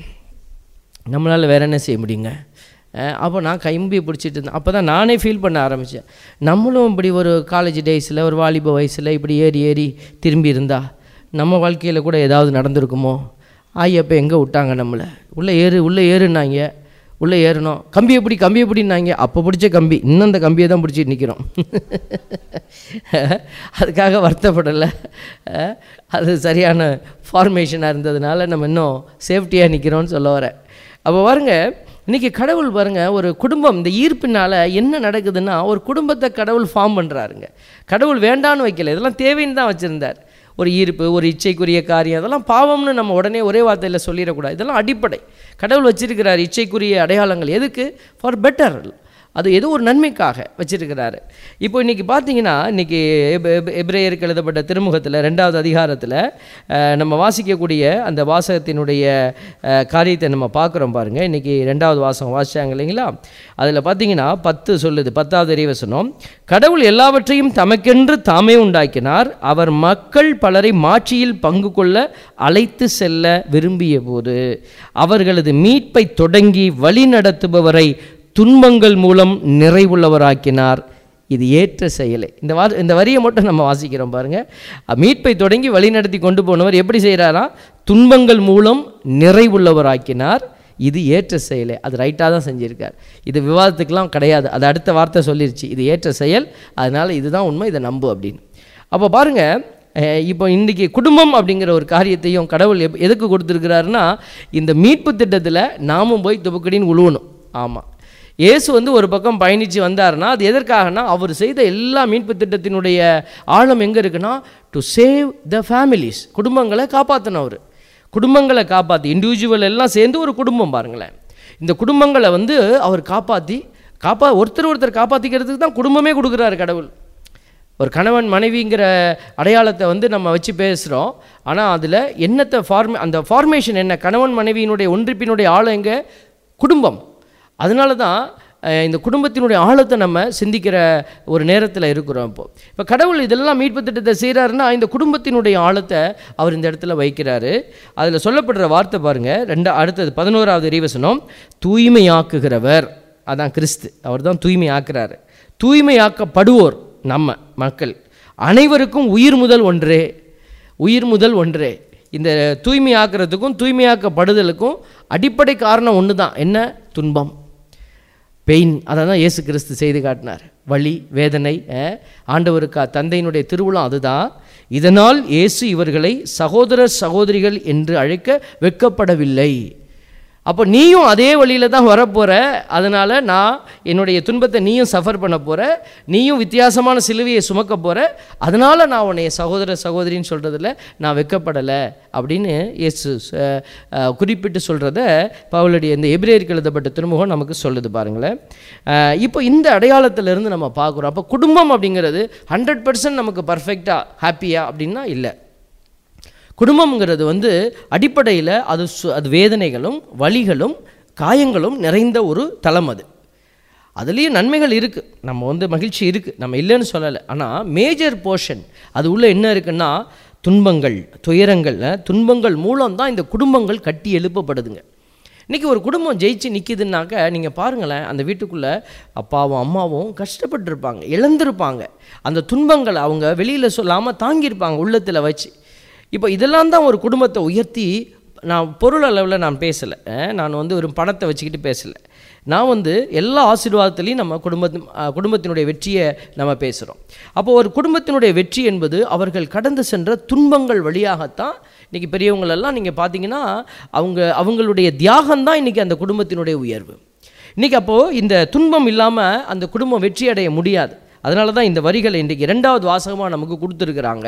நம்மளால் வேற என்ன செய்ய முடியுங்க அஹ் அப்போ நான் கைம்பி பிடிச்சிட்டு இருந்தேன் அப்போ தான் நானே ஃபீல் பண்ண ஆரம்பித்தேன் நம்மளும் இப்படி ஒரு காலேஜ் டேஸில் ஒரு வாலிப வயசில் இப்படி ஏறி ஏறி திரும்பி இருந்தா நம்ம வாழ்க்கையில் கூட ஏதாவது நடந்திருக்குமோ ஆய் அப்போ எங்கே விட்டாங்க நம்மளை உள்ளே ஏறு உள்ளே ஏறுனாங்க உள்ளே ஏறணும் கம்பி எப்படி கம்பி எப்படின்னாங்க அப்போ பிடிச்ச கம்பி இன்னும் அந்த கம்பியை தான் பிடிச்சிட்டு நிற்கிறோம் அதுக்காக வருத்தப்படலை அஹ் அது சரியான ஃபார்மேஷனாக இருந்ததுனால நம்ம இன்னும் சேஃப்டியாக நிற்கிறோம்னு சொல்ல வரேன் அப்போ பாருங்க இன்றைக்கி கடவுள் பாருங்க ஒரு குடும்பம் இந்த ஈர்ப்பினால் என்ன நடக்குதுன்னா ஒரு குடும்பத்தை கடவுள் ஃபார்ம் பண்ணுறாருங்க கடவுள் வேண்டான்னு வைக்கல இதெல்லாம் தேவைன்னு தான் வச்சுருந்தார் ஒரு ஈர்ப்பு ஒரு இச்சைக்குரிய காரியம் அதெல்லாம் பாவம்னு நம்ம உடனே ஒரே வார்த்தையில் சொல்லிடக்கூடாது இதெல்லாம் அடிப்படை கடவுள் வச்சிருக்கிறார் இச்சைக்குரிய அடையாளங்கள் எதுக்கு ஃபார் பெட்டர் அது ஏதோ ஒரு நன்மைக்காக வச்சிருக்கிறாரு இப்போ இன்றைக்கி பார்த்தீங்கன்னா இன்றைக்கி எப்ரேயருக்கு எழுதப்பட்ட திருமுகத்தில் ரெண்டாவது அதிகாரத்தில் அஹ், நம்ம வாசிக்கக்கூடிய அந்த வாசகத்தினுடைய அஹ், காரியத்தை நம்ம பார்க்குறோம் பாருங்கள் இன்றைக்கி ரெண்டாவது வாசகம் வாசிச்சாங்க இல்லைங்களா அதில் பார்த்தீங்கன்னா பத்து சொல்லுது பத்தாவது இறைவசனம் கடவுள் எல்லாவற்றையும் தமக்கென்று தாமே உண்டாக்கினார் அவர் மக்கள் பலரை மாட்சியில் பங்கு கொள்ள அழைத்து செல்ல விரும்பிய போது அவர்களது மீட்பை தொடங்கி வழி நடத்துபவரை துன்பங்கள் மூலம் நிறைவுள்ளவராக்கினார் இது ஏற்ற செயலே இந்த வா இந்த வரியை மட்டும் நம்ம வாசிக்கிறோம் பாருங்க அஹ் மீட்பை தொடங்கி வழிநடத்தி கொண்டு போனவர் எப்படி செய்கிறாரா துன்பங்கள் மூலம் நிறைவுள்ளவராக்கினார் இது ஏற்ற செயலே அது ரைட்டாக தான் செஞ்சிருக்கார் இது விவாதத்துக்கெலாம் கிடையாது அது அடுத்த வார்த்தை சொல்லிருச்சு இது ஏற்ற செயல் அதனால் இதுதான் உண்மை இதை நம்பு அப்படின்னு அப்போ பாருங்க அஹ் இப்போ இன்றைக்கி குடும்பம் அப்படிங்கிற ஒரு காரியத்தையும் கடவுள் எப் எதுக்கு கொடுத்துருக்கிறாருன்னா இந்த மீட்பு திட்டத்தில் நாமும் போய் துபக்கடின்னு உழுவணும் ஆமாம் இயேசு வந்து ஒரு பக்கம் பயணித்து வந்தாருன்னா அது எதற்காகனா அவர் செய்த எல்லா மீட்பு திட்டத்தினுடைய ஆழம் எங்கே இருக்குன்னா டு சேவ் த ஃபேமிலிஸ் குடும்பங்களை காப்பாற்றணும் அவர் குடும்பங்களை காப்பாற்றி இண்டிவிஜுவல் எல்லாம் சேர்ந்து ஒரு குடும்பம் பாருங்களேன் இந்த குடும்பங்களை வந்து அவர் காப்பாற்றி காப்பா ஒருத்தர் ஒருத்தர் காப்பாற்றிக்கிறதுக்கு தான் குடும்பமே கொடுக்குறாரு கடவுள் ஒரு கணவன் மனைவிங்கிற அடையாளத்தை வந்து நம்ம வச்சு பேசுகிறோம் ஆனால் அதில் என்னத்தை ஃபார்மே அந்த ஃபார்மேஷன் என்ன கணவன் மனைவியினுடைய ஒன்றிப்பினுடைய ஆழம் எங்க குடும்பம் அதனால தான் அஹ், இந்த குடும்பத்தினுடைய ஆழத்தை நம்ம சிந்திக்கிற ஒரு நேரத்தில் இருக்கிறோம் இப்போ இப்போ கடவுள் இதெல்லாம் மீட்பு திட்டத்தை செய்கிறாருன்னா இந்த குடும்பத்தினுடைய ஆழத்தை அவர் இந்த இடத்துல வைக்கிறாரு அதில் சொல்லப்படுற வார்த்தை பாருங்கள் ரெண்டு அடுத்தது பதினோராவது இறைவசனம் தூய்மையாக்குகிறவர் அதான் கிறிஸ்து அவர் தான் தூய்மையாக்குறாரு தூய்மையாக்கப்படுவோர் நம்ம மக்கள் அனைவருக்கும் உயிர் முதல் ஒன்றே உயிர் முதல் ஒன்றே இந்த தூய்மையாக்குறதுக்கும் தூய்மையாக்கப்படுதலுக்கும் அடிப்படை காரணம் ஒன்று தான் என்ன துன்பம் பெயின் அதை தான் இயேசு கிறிஸ்து செய்து காட்டினார் வலி வேதனை அஹ், ஆண்டவருக்கா தந்தையினுடைய திருவிழா அதுதான் இதனால் இயேசு இவர்களை சகோதரர் சகோதரிகள் என்று அழைக்க வெட்கப்படவில்லை அப்போ நீயும் அதே வழியில் தான் வரப்போகிற அதனால் நான் என்னுடைய துன்பத்தை நீயும் சஃபர் பண்ண போகிற நீயும் வித்தியாசமான சிலுவையை சுமக்க போகிற அதனால் நான் உன்னை சகோதர சகோதரின்னு சொல்கிறதுல நான் வெட்கப்படலை அப்படின்னு இயேசு அஹ், அஹ், குறிப்பிட்டு சொல்கிறத பவுலடி இந்த எபிரேயருக்கு எழுதப்பட்ட திருமுகம் நமக்கு சொல்லுது பாருங்களேன் அஹ், இப்போ இந்த அடையாளத்திலிருந்து நம்ம பார்க்குறோம் அப்போ குடும்பம் அப்படிங்கிறது ஹண்ட்ரட் பர்சன்ட் நமக்கு பர்ஃபெக்டாக ஹாப்பியாக அப்படின்னா இல்லை குடும்பம்ங்கிறது வந்து அடிப்படையில் அது சு- அது வேதனைகளும் வலிகளும் காயங்களும் நிறைந்த ஒரு தளம் அது அதுலேயும் நன்மைகள் இருக்குது நம்ம வந்து மகிழ்ச்சி இருக்குது நம்ம இல்லைன்னு சொல்லலை ஆனால் மேஜர் போர்ஷன் அது உள்ளே என்ன இருக்குன்னா துன்பங்கள் துயரங்கள் அஹ், துன்பங்கள் மூலம் தான் இந்த குடும்பங்கள் கட்டி எழுப்பப்படுதுங்க இன்றைக்கி ஒரு குடும்பம் ஜெயிச்சு நிற்கிதுன்னாக்க நீங்கள் பாருங்களேன் அந்த வீட்டுக்குள்ளே அப்பாவும் அம்மாவும் கஷ்டப்பட்டிருப்பாங்க இழந்திருப்பாங்க அந்த துன்பங்களை அவங்க வெளியில் சொல்லாமல் தாங்கியிருப்பாங்க உள்ளத்தில் வச்சு இப்போ இதெல்லாம் தான் ஒரு குடும்பத்தை உயர்த்தி நான் பொருள் அளவில் நான் பேசலை நான் வந்து ஒரு பணத்தை வச்சுக்கிட்டு பேசலை நான் வந்து எல்லா ஆசீர்வாதத்துலேயும் நம்ம குடும்பத்து அஹ், குடும்பத்தினுடைய வெற்றியை நம்ம பேசுகிறோம் அப்போ ஒரு குடும்பத்தினுடைய வெற்றி என்பது அவர்கள் கடந்து சென்ற துன்பங்கள் வழியாகத்தான் இன்றைக்கி பெரியவங்களெல்லாம் நீங்கள் பார்த்தீங்கன்னா அவங்க அவங்களுடைய தியாகம் தான் இன்றைக்கி அந்த குடும்பத்தினுடைய உயர்வு இன்றைக்கி அப்போது இந்த துன்பம் இல்லாமல் அந்த குடும்பம் வெற்றி அடைய முடியாது அதனால தான் இந்த வரிகளை இன்றைக்கி ரெண்டாவது வாசகமாக நமக்கு கொடுத்துருக்குறாங்க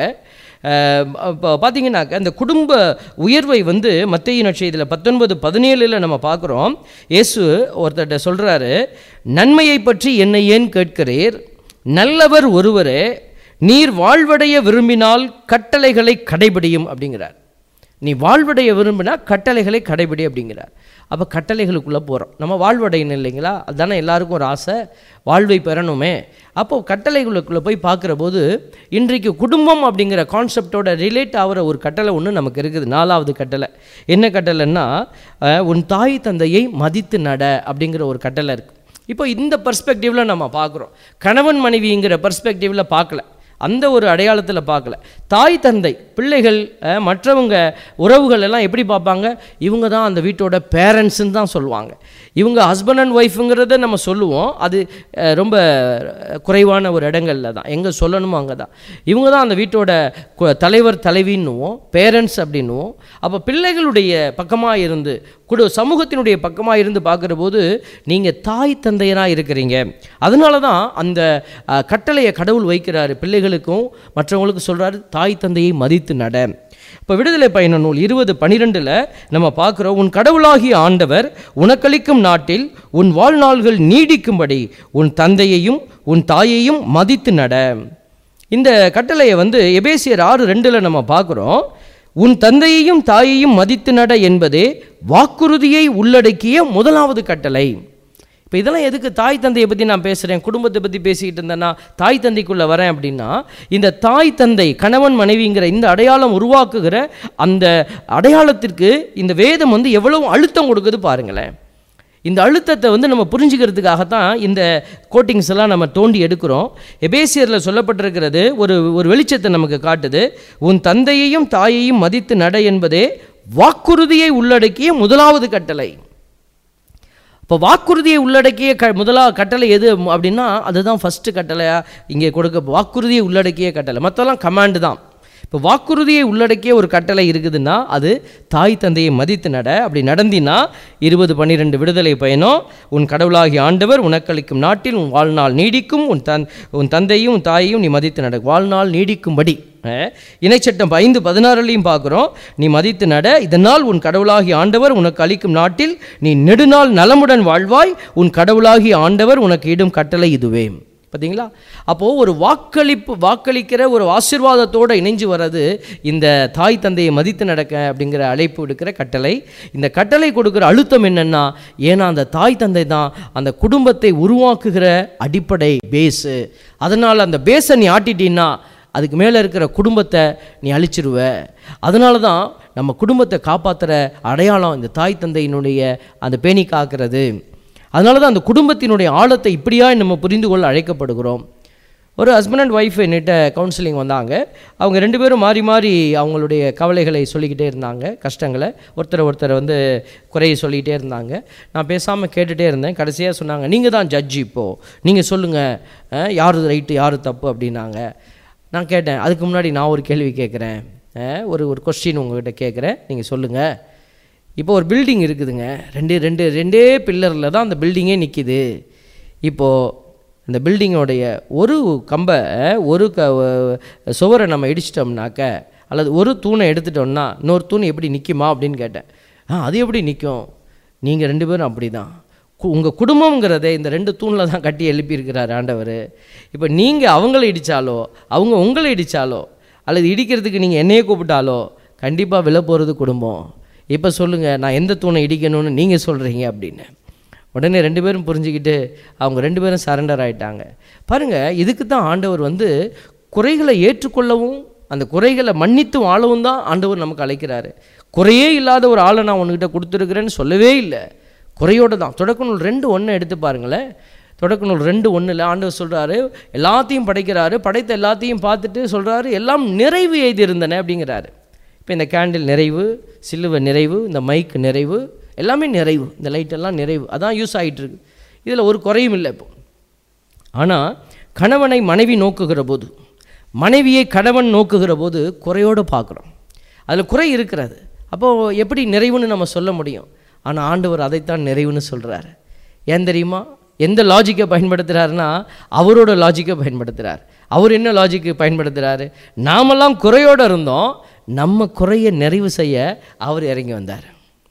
இப்போ பார்த்தீங்கன்னாக்க அந்த குடும்ப உயர்வை வந்து மத்திய நட்சத்திரத்தில் பத்தொன்பது பதினேழில் நம்ம பார்க்குறோம் இயேசு ஒருத்தர்கிட்ட சொல்கிறாரு நன்மையை பற்றி என்னை ஏன் கேட்கிறீர் நல்லவர் ஒருவரே நீர் வாழ்வடைய விரும்பினால் கட்டளைகளை கடைபிடியும் அப்படிங்கிறார் நீ வாழ்வடைய விரும்பினா கட்டளைகளை கடைபிடி அப்படிங்கிறார் அப்போ கட்டளைகளுக்குள்ளே போகிறோம் நம்ம வாழ்வடையணும் இல்லைங்களா அதுதானே எல்லாருக்கும் ஒரு ஆசை வாழ்வை பெறணுமே அப்போது கட்டளைகளுக்குள்ளே போய் பார்க்குற போது இன்றைக்கு குடும்பம் அப்படிங்கிற கான்செப்டோட ரிலேட் ஆகிற ஒரு கட்டளை ஒன்று நமக்கு இருக்குது நாலாவது கட்டளை என்ன கட்டளைன்னா அஹ், உன் தாய் தந்தையை மதித்து நட அப்படிங்கிற ஒரு கட்டளை இருக்குது இப்போ இந்த பர்ஸ்பெக்டிவில் நம்ம பார்க்குறோம் கணவன் மனைவிங்கிற பர்ஸ்பெக்டிவில் பார்க்கல அந்த ஒரு அடையாளத்தில் பார்க்கல தாய் தந்தை பிள்ளைகள் அஹ், மற்றவங்க உறவுகள் எல்லாம் எப்படி பார்ப்பாங்க இவங்க தான் அந்த வீட்டோட பேரண்ட்ஸுன்னு தான் சொல்லுவாங்க இவங்க ஹஸ்பண்ட் அண்ட் ஒய்ஃபுங்கிறத நம்ம சொல்லுவோம் அது அஹ், ரொம்ப குறைவான ஒரு இடங்கள்ல தான் எங்கே சொல்லணுமோ அங்கே தான் இவங்க தான் அந்த வீட்டோட கு- தலைவர் தலைவின்னுவோம் பேரண்ட்ஸ் அப்படின்னுவோம் அப்போ பிள்ளைகளுடைய பக்கமாக இருந்து குடு சமூகத்தினுடைய பக்கமாக இருந்து பார்க்குற போது நீங்கள் தாய் தந்தையராக இருக்கிறீங்க அதனால தான் அந்த அஹ், கட்டளையை கடவுள் வைக்கிறாரு பிள்ளைகளுக்கும் மற்றவங்களுக்கும் சொல்கிறாரு தாய் தந்தையை மதித்து நட இப்போ விடுதலை பயண நூல் இருபது பனிரெண்டில் நம்ம பார்க்குறோம் உன் கடவுளாகிய ஆண்டவர் உனக்களிக்கும் நாட்டில் உன் வாழ்நாள்கள் நீடிக்கும்படி உன் தந்தையையும் உன் தாயையும் மதித்து நட இந்த கட்டளையை வந்து எபேசியர் ஆறு ரெண்டில் நம்ம பார்க்குறோம் உன் தந்தையையும் தாயையும் மதித்து நட என்பதே வாக்குறுதியை உள்ளடக்கிய முதலாவது கட்டளை இப்போ இதெல்லாம் எதுக்கு தாய் தந்தையை பற்றி நான் பேசுகிறேன் குடும்பத்தை பற்றி பேசிக்கிட்டு இருந்தேன்னா தாய் தந்தைக்குள்ளே வரேன் அப்படின்னா இந்த தாய் தந்தை கணவன் மனைவிங்கிற இந்த அடையாளம் உருவாக்குகிற அந்த அடையாளத்திற்கு இந்த வேதம் வந்து எவ்வளவு அழுத்தம் கொடுக்குது பாருங்களேன் இந்த அழுத்தத்தை வந்து நம்ம புரிஞ்சுக்கிறதுக்காகத்தான் இந்த கோட்டிங்ஸ் எல்லாம் நம்ம தோண்டி எடுக்கிறோம் எபேசியரில் சொல்லப்பட்டிருக்கிறது ஒரு ஒரு வெளிச்சத்தை நமக்கு காட்டுது உன் தந்தையையும் தாயையும் மதித்து நட என்பதே வாக்குறுதியை உள்ளடக்கிய முதலாவது கட்டளை இப்போ வாக்குறுதியை உள்ளடக்கிய க முதலாவது கட்டளை எது ம- அப்படின்னா அதுதான் ஃபஸ்ட்டு கட்டளையாக இங்கே கொடுக்க வாக்குறுதியை உள்ளடக்கிய கட்டளை மற்றெல்லாம் கமாண்டு தான் இப்போ வாக்குறுதியை உள்ளடக்கிய ஒரு கட்டளை இருக்குதுன்னா அது தாய் தந்தையை மதித்து நட அப்படி நடந்தினா இருபது பன்னிரெண்டு விடுதலை பயணம் உன் கடவுளாகிய ஆண்டவர் உனக்களிக்கும் நாட்டில் உன் வாழ்நாள் நீடிக்கும் உன் தன் உன் தந்தையும் உன் தாயையும் நீ மதித்து நட வாழ்நாள் நீடிக்கும்படி அஹ், இணைச்சட்டம் ஐந்து பதினாறுலையும் பார்க்குறோம் நீ மதித்து நட இதனால் உன் கடவுளாகிய ஆண்டவர் உனக்கு அளிக்கும் நாட்டில் நீ நெடுநாள் நலமுடன் வாழ்வாய் உன் கடவுளாகிய ஆண்டவர் உனக்கு இடும் கட்டளை இதுவே பார்த்தீங்களா அப்போது ஒரு வாக்களிப்பு வாக்களிக்கிற ஒரு ஆசீர்வாதத்தோடு இணைஞ்சு வர்றது இந்த தாய் தந்தையை மதித்து நடக்க அப்படிங்கிற அழைப்பு விடுக்கிற கட்டளை இந்த கட்டளை கொடுக்குற அழுத்தம் என்னென்னா ஏன்னா அந்த தாய் தந்தை தான் அந்த குடும்பத்தை உருவாக்குகிற அடிப்படை பேஸு அதனால் அந்த பேஸை நீ ஆட்டிட்டீன்னா அதுக்கு மேலே இருக்கிற குடும்பத்தை நீ அழிச்சிருவ அதனால தான் நம்ம குடும்பத்தை காப்பாற்றுற அடையாளம் இந்த தாய் தந்தையினுடைய அந்த பேணி காக்கிறது அதனால தான் அந்த குடும்பத்தினுடைய ஆழத்தை இப்படியா நம்ம புரிந்து கொள்ள அழைக்கப்படுகிறோம் ஒரு ஹஸ்பண்ட் அண்ட் ஒய்ஃப் என்கிட்ட கவுன்சிலிங் வந்தாங்க அவங்க ரெண்டு பேரும் மாறி மாறி அவங்களுடைய கவலைகளை சொல்லிக்கிட்டே இருந்தாங்க கஷ்டங்களை ஒருத்தர் ஒருத்தர் வந்து குறைய சொல்லிக்கிட்டே இருந்தாங்க நான் பேசாமல் கேட்டுகிட்டே இருந்தேன் கடைசியாக சொன்னாங்க நீங்கள் தான் ஜட்ஜி இப்போது நீங்கள் சொல்லுங்கள் யார் ரைட்டு யார் தப்பு அப்படின்னாங்க நான் கேட்டேன் அதுக்கு முன்னாடி நான் ஒரு கேள்வி கேட்குறேன் ஒரு ஒரு கொஸ்டின் உங்ககிட்ட கேட்குறேன் நீங்கள் சொல்லுங்கள் இப்போ ஒரு பில்டிங் இருக்குதுங்க ரெண்டு ரெண்டு ரெண்டே பில்லரில் தான் அந்த பில்டிங்கே நிற்கிது இப்போது அந்த பில்டிங்கோடைய ஒரு கம்பை ஒரு க சுவரை நம்ம இடிச்சிட்டோம்னாக்க அல்லது ஒரு தூணை எடுத்துட்டோம்னா இன்னொரு தூண் எப்படி நிற்குமா அப்படின்னு கேட்டேன் ஆ அது எப்படி நிற்கும் நீங்கள் ரெண்டு பேரும் அப்படி தான் உங்கள் குடும்பங்கிறதே இந்த ரெண்டு தூணில் தான் கட்டி எழுப்பியிருக்கிறார் ஆண்டவர் இப்போ நீங்கள் அவங்கள இடித்தாலோ அவங்க உங்களை இடித்தாலோ அல்லது இடிக்கிறதுக்கு நீங்கள் என்னையே கூப்பிட்டாலோ கண்டிப்பாக விழ போகிறது குடும்பம் இப்போ சொல்லுங்கள் நான் எந்த தூணை இடிக்கணும்னு நீங்கள் சொல்கிறீங்க அப்படின்னு உடனே ரெண்டு பேரும் புரிஞ்சுக்கிட்டு அவங்க ரெண்டு பேரும் சரண்டர் ஆயிட்டாங்க பாருங்கள் இதுக்கு தான் ஆண்டவர் வந்து குறைகளை ஏற்றுக்கொள்ளவும் அந்த குறைகளை மன்னித்து வாழவும் தான் ஆண்டவர் நமக்கு அழைக்கிறாரு குறையே இல்லாத ஒரு ஆளை நான் உன்கிட்ட கொடுத்துருக்குறேன்னு சொல்லவே இல்லை குறையோடு தான் தொடக்க நூல் ரெண்டு ஒன்று எடுத்து பாருங்களேன் தொடக்க நூல் ரெண்டு ஒன்றில் ஆண்டவர் சொல்கிறாரு எல்லாத்தையும் படைக்கிறாரு படைத்த எல்லாத்தையும் பார்த்துட்டு சொல்கிறாரு எல்லாம் நிறைவு எய்திருந்தன அப்படிங்கிறாரு இப்போ இந்த கேண்டில் நிறைவு சிலுவை நிறைவு இந்த மைக் நிறைவு எல்லாமே நிறைவு இந்த லைட்டெல்லாம் நிறைவு அதான் யூஸ் ஆகிட்டுருக்கு இதில் ஒரு குறையும் இல்லை இப்போ ஆனால் கணவனை மனைவி நோக்குகிற போது மனைவியை கணவன் நோக்குகிற போது குறையோடு பார்க்குறோம் அதில் குறை இருக்கிறது அப்போது எப்படி நிறைவுன்னு நம்ம சொல்ல முடியும் ஆனால் ஆண்டவர் அதைத்தான் நிறைவுன்னு சொல்கிறாரு ஏன் தெரியுமா எந்த லாஜிக்கை பயன்படுத்துகிறாருன்னா அவரோட லாஜிக்கை பயன்படுத்துகிறார் அவர் என்ன லாஜிக்கு பயன்படுத்துகிறாரு நாமெல்லாம் குறையோடு இருந்தோம் நம்ம குறையை நிறைவு செய்ய அவர் இறங்கி வந்தார்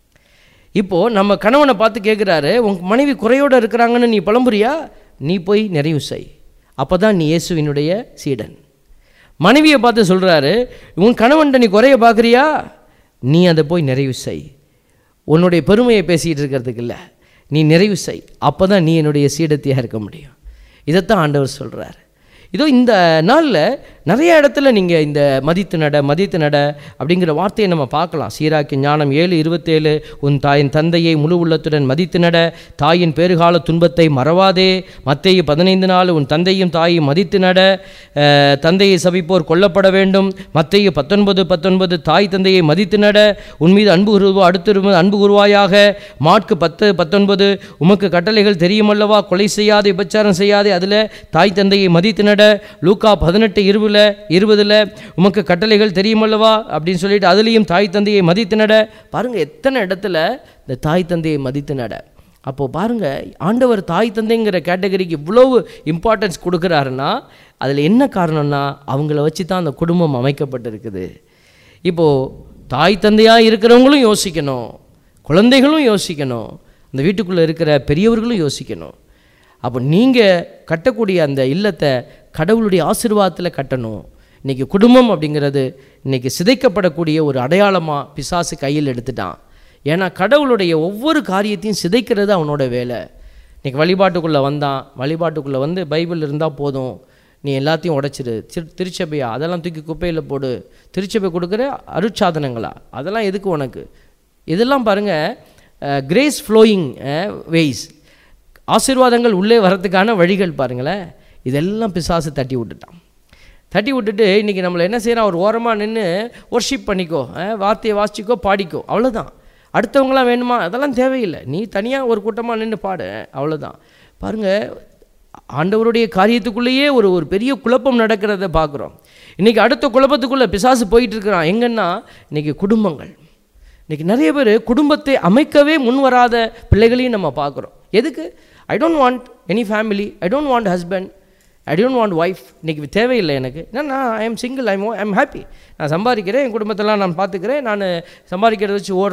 இப்போது நம்ம கணவனை பார்த்து கேட்குறாரு உன் மனைவி குறையோடு இருக்கிறாங்கன்னு நீ புலம்புறியா நீ போய் நிறைவு செய் அப்போ தான் நீ இயேசுவினுடைய சீடன் மனைவியை பார்த்து சொல்கிறாரு உன் கணவன்கிட்ட நீ குறைய பார்க்குறியா நீ அதை போய் நிறைவு செய் உன்னுடைய பெருமையை பேசிகிட்டு இருக்கிறதுக்கு இல்லை நீ நிறைவு செய் அப்போ தான் நீ என்னுடைய சீடத்தியாக இருக்க முடியும் இதைத்தான் ஆண்டவர் சொல்கிறார் இதோ இந்த நாளில் நிறைய இடத்துல நீங்கள் இந்த மதித்து நட மதித்து நட அப்படிங்கிற வார்த்தையை நம்ம பார்க்கலாம் சீராக்கி ஞானம் ஏழு இருபத்தேழு உன் தாயின் தந்தையை முழு உள்ளத்துடன் மதித்து நட தாயின் பேறுகால துன்பத்தை மறவாதே மத்தேயு பதினைந்து நாள் உன் தந்தையும் தாயும் மதித்து நட அஹ், தந்தையை சபிப்போர் கொல்லப்பட வேண்டும் மத்தேயு பத்தொன்பது பத்தொன்பது தாய் தந்தையை மதித்து நட உன் மீது அன்பு குருவா அடுத்திருப்பது அன்பு குருவாயாக மாட்கு பத்து பத்தொன்பது உமக்கு கட்டளைகள் தெரியுமல்லவா கொலை செய்யாதே விபச்சாரம் செய்யாதே அதில் தாய் தந்தையை மதித்து நட லூக்கா பதினெட்டு இருபதுல இருபதில் உமக்கு கட்டளைகள் தெரியுமல்லவா அப்படின்னு சொல்லிட்டு அதுலேயும் தாய் தந்தையை மதித்து நட பாருங்கள் எத்தனை இடத்துல இந்த தாய் தந்தையை மதித்து நட அப்போது பாருங்கள் ஆண்டவர் தாய் தந்தைங்கிற கேட்டகரிக்கு இவ்வளவு இம்பார்ட்டன்ஸ் கொடுக்குறாருன்னா அதில் என்ன காரணம்னா அவங்கள வச்சு தான் அந்த குடும்பம் அமைக்கப்பட்டிருக்குது இப்போது தாய் தந்தையாக இருக்கிறவங்களும் யோசிக்கணும் குழந்தைகளும் யோசிக்கணும் அந்த வீட்டுக்குள்ளே இருக்கிற பெரியவர்களும் யோசிக்கணும் அப்போ நீங்கள் கட்டக்கூடிய அந்த இல்லத்தை கடவுளுடைய ஆசீர்வாதத்தில் கட்டணும் இன்றைக்கி குடும்பம் அப்படிங்கிறது இன்றைக்கி சிதைக்கப்படக்கூடிய ஒரு அடையாளமாக பிசாசு கையில் எடுத்துட்டான் ஏன்னா கடவுளுடைய ஒவ்வொரு காரியத்தையும் சிதைக்கிறது அவனோட வேலை இன்றைக்கி வழிபாட்டுக்குள்ளே வந்தான் வழிபாட்டுக்குள்ளே வந்து பைபிள் இருந்தால் போதும் நீ எல்லாத்தையும் உடைச்சிரு திரு திருச்சபையா அதெல்லாம் தூக்கி குப்பையில் போடு திருச்சபை கொடுக்குற அருட்சாதனங்களா அதெல்லாம் எதுக்கு உனக்கு இதெல்லாம் பாருங்கள் கிரேஸ் ஃப்ளோயிங் வேஸ் ஆசீர்வாதங்கள் உள்ளே வரதுக்கான வழிகள் பாருங்களேன் இதெல்லாம் பிசாசு தட்டி விட்டுட்டான் தட்டி விட்டுட்டு இன்றைக்கி நம்மளை என்ன செய்கிறான் ஒரு ஓரமாக நின்று ஒர்ஷிப் பண்ணிக்கோ அஹ், வார்த்தையை வாசிச்சிக்கோ பாடிக்கோ அவ்வளோதான் அடுத்தவங்களாம் வேணுமா அதெல்லாம் தேவையில்லை நீ தனியாக ஒரு கூட்டமாக நின்று பாடு அவ்வளோதான் பாருங்கள் ஆண்டவருடைய காரியத்துக்குள்ளேயே ஒரு ஒரு பெரிய குழப்பம் நடக்கிறத பார்க்குறோம் இன்றைக்கி அடுத்த குழப்பத்துக்குள்ளே பிசாசு போயிட்டு இருக்கிறான் எங்கன்னா இன்றைக்கி குடும்பங்கள் இன்றைக்கி நிறைய பேர் குடும்பத்தை அமைக்கவே முன் வராத பிள்ளைகளையும் நம்ம பார்க்குறோம் எதுக்கு I don't want any family I don't want husband I don't want wife இன்றைக்கி தேவையில்லை எனக்கு ஏன்னா I am single I'm I am happy நான் சம்பாதிக்கிறேன் என் குடும்பத்தெல்லாம் நான் பார்த்துக்கிறேன் நான் சம்பாதிக்கிறத வச்சு ஓடுறேன்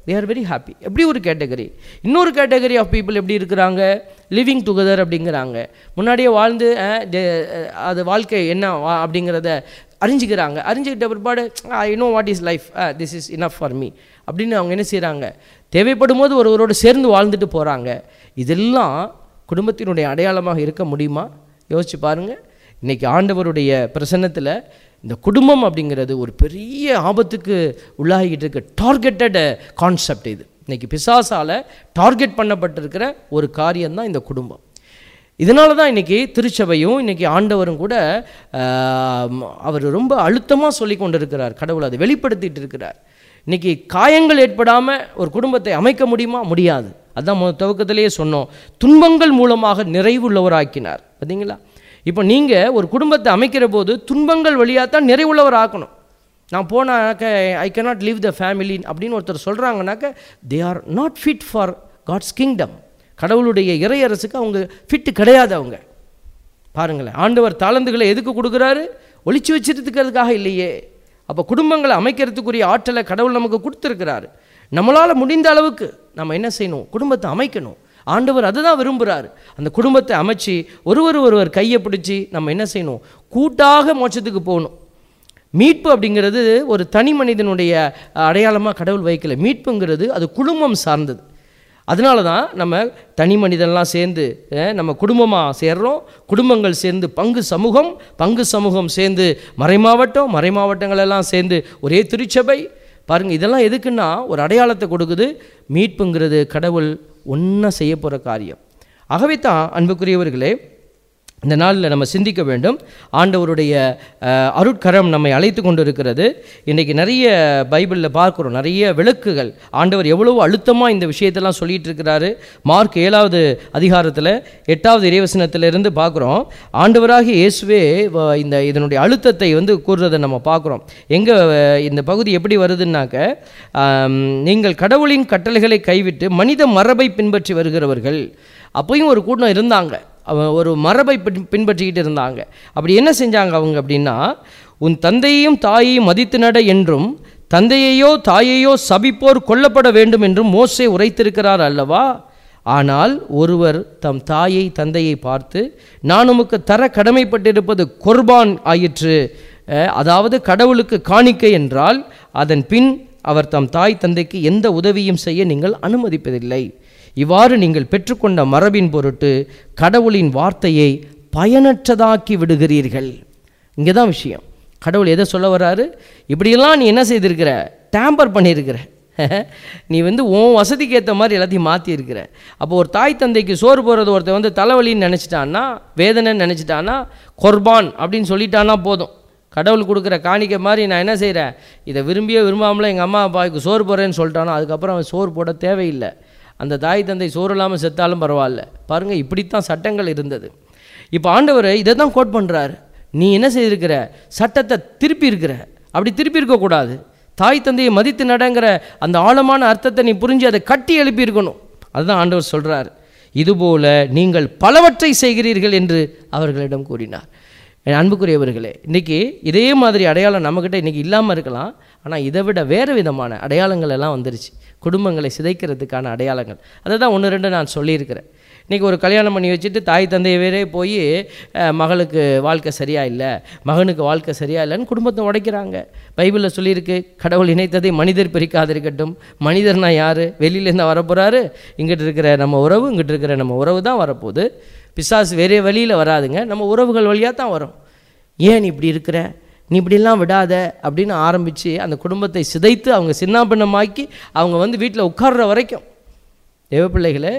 தே ஆர் வெரி ஹாப்பி எப்படி ஒரு கேட்டகரி இன்னொரு கேட்டகரி ஆஃப் பீப்புள் எப்படி இருக்கிறாங்க லிவிங் டுகெதர் அப்படிங்கிறாங்க முன்னாடியே வாழ்ந்து அஹ், de- அஹ், அது வாழ்க்கை என்ன வா- அப்படிங்கிறத அறிஞ்சிக்கிறாங்க அறிஞ்சிக்கிட்ட பிற்பாடு I know what is life this is enough for me அப்படின்னு அவங்க என்ன செய்கிறாங்க தேவைப்படும் போது ஒருவரோடு சேர்ந்து வாழ்ந்துட்டு போகிறாங்க இதெல்லாம் குடும்பத்தினுடைய அடையாளமாக இருக்க முடியுமா யோசிச்சு பாருங்கள் இன்றைக்கி ஆண்டவருடைய பிரசன்னத்தில் இந்த குடும்பம் அப்படிங்கிறது ஒரு பெரிய ஆபத்துக்கு உள்ளாகிட்டு இருக்க டார்கெட்டட் கான்செப்ட் இது இன்றைக்கி பிசாசால் டார்கெட் பண்ணப்பட்டிருக்கிற ஒரு காரியம்தான் இந்த குடும்பம் இதனால தான் இன்றைக்கி திருச்சபையும் இன்றைக்கி ஆண்டவரும் கூட ஆம், அவர் ரொம்ப அழுத்தமாக சொல்லி கொண்டு இருக்கிறார் கடவுள் அதை வெளிப்படுத்திட்டு இருக்கிறார் இன்றைக்கி காயங்கள் ஏற்படாமல் ஒரு குடும்பத்தை அமைக்க முடியுமா முடியாது அதான் மொ துவக்கத்திலேயே சொன்னோம் துன்பங்கள் மூலமாக நிறைவுள்ளவராக்கினார் பார்த்தீங்களா இப்போ நீங்கள் ஒரு குடும்பத்தை அமைக்கிற போது துன்பங்கள் வழியாக தான் நிறைவுள்ளவர் ஆக்கணும் நான் போனாக்க I cannot leave the family அப்படின்னு ஒருத்தர் சொல்கிறாங்கனாக்க they are not fit for God's kingdom கடவுளுடைய இறையரசுக்கு அவங்க ஃபிட்டு கிடையாது அவங்க பாருங்களேன் ஆண்டவர் தாளந்துகளை எதுக்கு கொடுக்குறாரு ஒளிச்சு வச்சிருக்கிறதுக்காக இல்லையே அப்போ குடும்பங்களை அமைக்கிறதுக்குரிய ஆற்றலை கடவுள் நமக்கு கொடுத்துருக்கிறாரு நம்மளால் முடிந்த அளவுக்கு நம்ம என்ன செய்யணும் குடும்பத்தை அமைக்கணும் ஆண்டவர் அதை தான் விரும்புகிறார் அந்த குடும்பத்தை அமைச்சு ஒருவர் ஒருவர் கையை பிடிச்சி நம்ம என்ன செய்யணும் கூட்டாக மோட்சத்துக்கு போகணும் மீட்பு அப்படிங்கிறது ஒரு தனி மனிதனுடைய அடையாளமாக கடவுள் வைக்கல மீட்புங்கிறது அது குடும்பம் சார்ந்தது அதனால தான் நம்ம தனி மனிதன்லாம் சேர்ந்து அஹ், நம்ம குடும்பமாக சேர்றோம் குடும்பங்கள் சேர்ந்து பங்கு சமூகம் பங்கு சமூகம் சேர்ந்து மறைமாவட்டம் மறைமாவட்டங்களெல்லாம் சேர்ந்து ஒரே திருச்சபை பாருங்கள் இதெல்லாம் எதுக்குன்னா ஒரு அடையாளத்தை கொடுக்குது மீட்புங்கிறது கடவுள் ஒன்றா செய்ய போகிற காரியம் ஆகவே தான் அன்புக்குரியவர்களே இந்த நாளில் நம்ம சிந்திக்க வேண்டும் ஆண்டவருடைய அஹ், அருட்கரம் நம்மை அழைத்து கொண்டு இருக்கிறது இன்றைக்கி நிறைய பைபிளில் பார்க்குறோம் நிறைய விளக்குகள் ஆண்டவர் எவ்வளோ அழுத்தமாக இந்த விஷயத்தெல்லாம் சொல்லிட்டு இருக்கிறாரு மார்க் ஏழாவது அதிகாரத்தில் எட்டாவது இறைவசனத்திலிருந்து பார்க்குறோம் ஆண்டவராகிய இயேசுவே வ- இந்த இதனுடைய அழுத்தத்தை வந்து கூறுறதை நம்ம பார்க்குறோம் எங்கே இந்த பகுதி எப்படி வருதுன்னாக்க ஆம், நீங்கள் கடவுளின் கட்டளைகளை கைவிட்டு மனித மரபை பின்பற்றி வருகிறவர்கள் அப்பயும் ஒரு கூட்டம் இருந்தாங்க அவ ஒரு மரபை பின் பின்பற்றிக்கிட்டு இருந்தாங்க அப்படி என்ன செஞ்சாங்க அவங்க அப்படின்னா உன் தந்தையையும் தாயையும் மதித்து நட என்றும் தந்தையையோ தாயையோ சபிப்போர் கொல்லப்பட வேண்டும் என்றும் மோசே உரைத்திருக்கிறார் அல்லவா ஆனால் ஒருவர் தம் தாயை தந்தையை பார்த்து நான் உமக்கு தர கடமைப்பட்டிருப்பது கொர்பான் ஆயிற்று அஹ், அதாவது கடவுளுக்கு காணிக்கை என்றால் அதன் பின் அவர் தம் தாய் தந்தைக்கு எந்த உதவியும் செய்ய நீங்கள் அனுமதிப்பதில்லை இவ்வாறு நீங்கள் பெற்றுக்கொண்ட மரபின் பொருட்டு கடவுளின் வார்த்தையை பயனற்றதாக்கி விடுகிறீர்கள் இங்கே தான் விஷயம் கடவுள் எதை சொல்ல வர்றாரு இப்படியெல்லாம் நீ என்ன செய்திருக்கிற டேம்பர் பண்ணியிருக்கிற நீ வந்து உன் வசதிக்கு ஏற்ற மாதிரி எல்லாத்தையும் மாற்றிருக்கிற அப்போ ஒரு தாய் தந்தைக்கு சோறு போடுறது ஒருத்தன் வந்து தலைவலின்னு நினச்சிட்டான்னா வேதனைன்னு நினச்சிட்டான்னா கொர்பான் அப்படின்னு சொல்லிட்டான்னா போதும் கடவுள் கொடுக்குற காணிக்கை மாதிரி நான் என்ன செய்கிறேன் இதை விரும்பியே விரும்பாமலே எங்கள் அம்மா அப்பாவுக்கு சோறு போடுறேன்னு சொல்லிட்டானோ அதுக்கப்புறம் அவன் சோறு போட தேவையில்லை அந்த தாய் தந்தை சோறு இல்லாமல் செத்தாலும் பரவாயில்ல பாருங்கள் இப்படித்தான் சட்டங்கள் இருந்தது இப்போ ஆண்டவர் இதை தான் கோட் பண்ணுறாரு நீ என்ன செய்திருக்கிற சட்டத்தை திருப்பி இருக்கிற அப்படி திருப்பி இருக்கக்கூடாது தாய் தந்தையை மதித்து நடங்கிற அந்த ஆழமான அர்த்தத்தை நீ புரிஞ்சு அதை கட்டி எழுப்பி இருக்கணும் அதுதான் ஆண்டவர் சொல்கிறார் இதுபோல நீங்கள் பலவற்றை செய்கிறீர்கள் என்று அவர்களிடம் கூறினார் என் அன்புக்குரியவர்களே இன்றைக்கி இதே மாதிரி அடையாளம் நம்மக்கிட்ட இன்றைக்கி இல்லாமல் இருக்கலாம் ஆனால் இதை விட வேறு விதமான அடையாளங்கள் எல்லாம் வந்துருச்சு குடும்பங்களை சிதைக்கிறதுக்கான அடையாளங்கள் அதை தான் ஒன்று ரெண்டு நான் சொல்லியிருக்கிறேன் இன்றைக்கி ஒரு கல்யாணம் பண்ணி வச்சுட்டு தாய் தந்தையவே போய் அஹ், மகளுக்கு வாழ்க்கை சரியா இல்லை மகனுக்கு வாழ்க்கை சரியா இல்லைன்னு குடும்பத்தை உடைக்கிறாங்க பைபிளில் சொல்லியிருக்கு கடவுள் இணைத்ததை மனிதர் பிரிக்காதிருக்கட்டும் மனிதர்னா யார் வெளியிலேருந்து வரப்போகிறாரு இங்கிட்டு இருக்கிற நம்ம உறவு இங்கிட்டு இருக்கிற நம்ம உறவு தான் வரப்போகுது பிசாசு வேறே வழியில் வராதுங்க நம்ம உறவுகள் வழியாக தான் வரும் ஏன் நீ இப்படி இருக்கிற நீ இப்படிலாம் விடாத அப்படின்னு ஆரம்பித்து அந்த குடும்பத்தை சிதைத்து அவங்க சின்னாபின்னமாக்கி அவங்க வந்து வீட்டில் உட்கார்ற வரைக்கும் தேவப்பிள்ளைகளே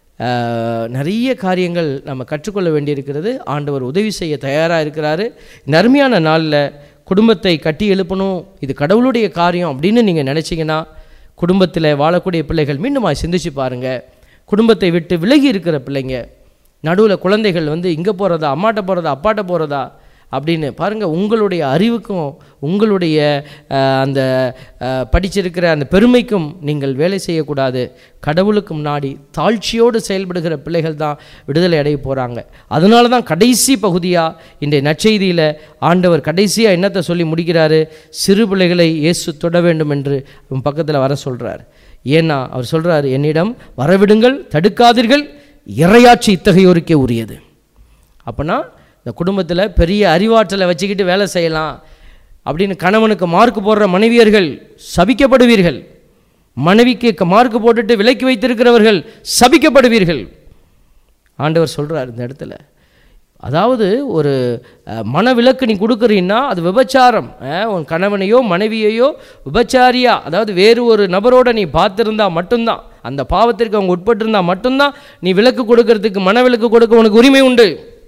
ஆஹ், நிறைய காரியங்கள் நம்ம கற்றுக்கொள்ள வேண்டியிருக்கிறது ஆண்டவர் உதவி செய்ய தயாராக இருக்கிறாரு இந்த அருமையான நாளில் குடும்பத்தை கட்டி எழுப்பணும் இது கடவுளுடைய காரியம் அப்படின்னு நீங்கள் நினச்சிங்கன்னா குடும்பத்தில் வாழக்கூடிய பிள்ளைகள் மீண்டுமா சிந்திச்சு பாருங்கள் குடும்பத்தை விட்டு விலகி இருக்கிற பிள்ளைங்க நடுவில் குழந்தைகள் வந்து இங்கே போகிறதா அம்மாட்ட போகிறதா அப்பாட்ட போகிறதா அப்படின்னு பாருங்கள் உங்களுடைய அறிவுக்கும் உங்களுடைய அஹ், அந்த அஹ், படிச்சிருக்கிற அந்த பெருமைக்கும் நீங்கள் வேலை செய்யக்கூடாது கடவுளுக்கு முன்னாடி தாழ்ச்சியோடு செயல்படுகிற பிள்ளைகள் தான் விடுதலை அடைய போகிறாங்க அதனால தான் கடைசி பகுதியாக இன்றைய நற்செய்தியில் ஆண்டவர் கடைசியாக என்னத்தை சொல்லி முடிக்கிறாரு சிறு பிள்ளைகளை இயேசு தொட வேண்டும் என்று பக்கத்தில் வர சொல்கிறார் ஏன்னா அவர் சொல்றாரு என்னிடம் வரவிடுங்கள் தடுக்காதீர்கள் இறையாட்சி இத்தகையோருக்கே உரியது அப்போனா இந்த குடும்பத்தில் பெரிய அறிவாற்றலை வச்சுக்கிட்டு வேலை செய்யலாம் அப்படின்னு கணவனுக்கு மார்க் போடுற மனைவியர்கள் சபிக்கப்படுவீர்கள் மனைவிக்கு க- மார்க் போட்டுட்டு விலக்கி வைத்திருக்கிறவர்கள் சபிக்கப்படுவீர்கள் ஆண்டவர் சொல்றார் இந்த இடத்துல அதாவது ஒரு அஹ், மனவிலக்கு நீ கொடுக்குறீன்னா அது விபச்சாரம் அஹ், உன் கணவனையோ மனைவியையோ விபச்சாரியா அதாவது வேறு ஒரு நபரோட நீ பார்த்திருந்தா மட்டும்தான் அந்த பாவத்திற்கு அவங்க உட்பட்டிருந்தா மட்டும்தான் நீ விலக்கு கொடுக்கறதுக்கு மனவிலக்கு கொடுக்க உனக்கு உரிமை உண்டு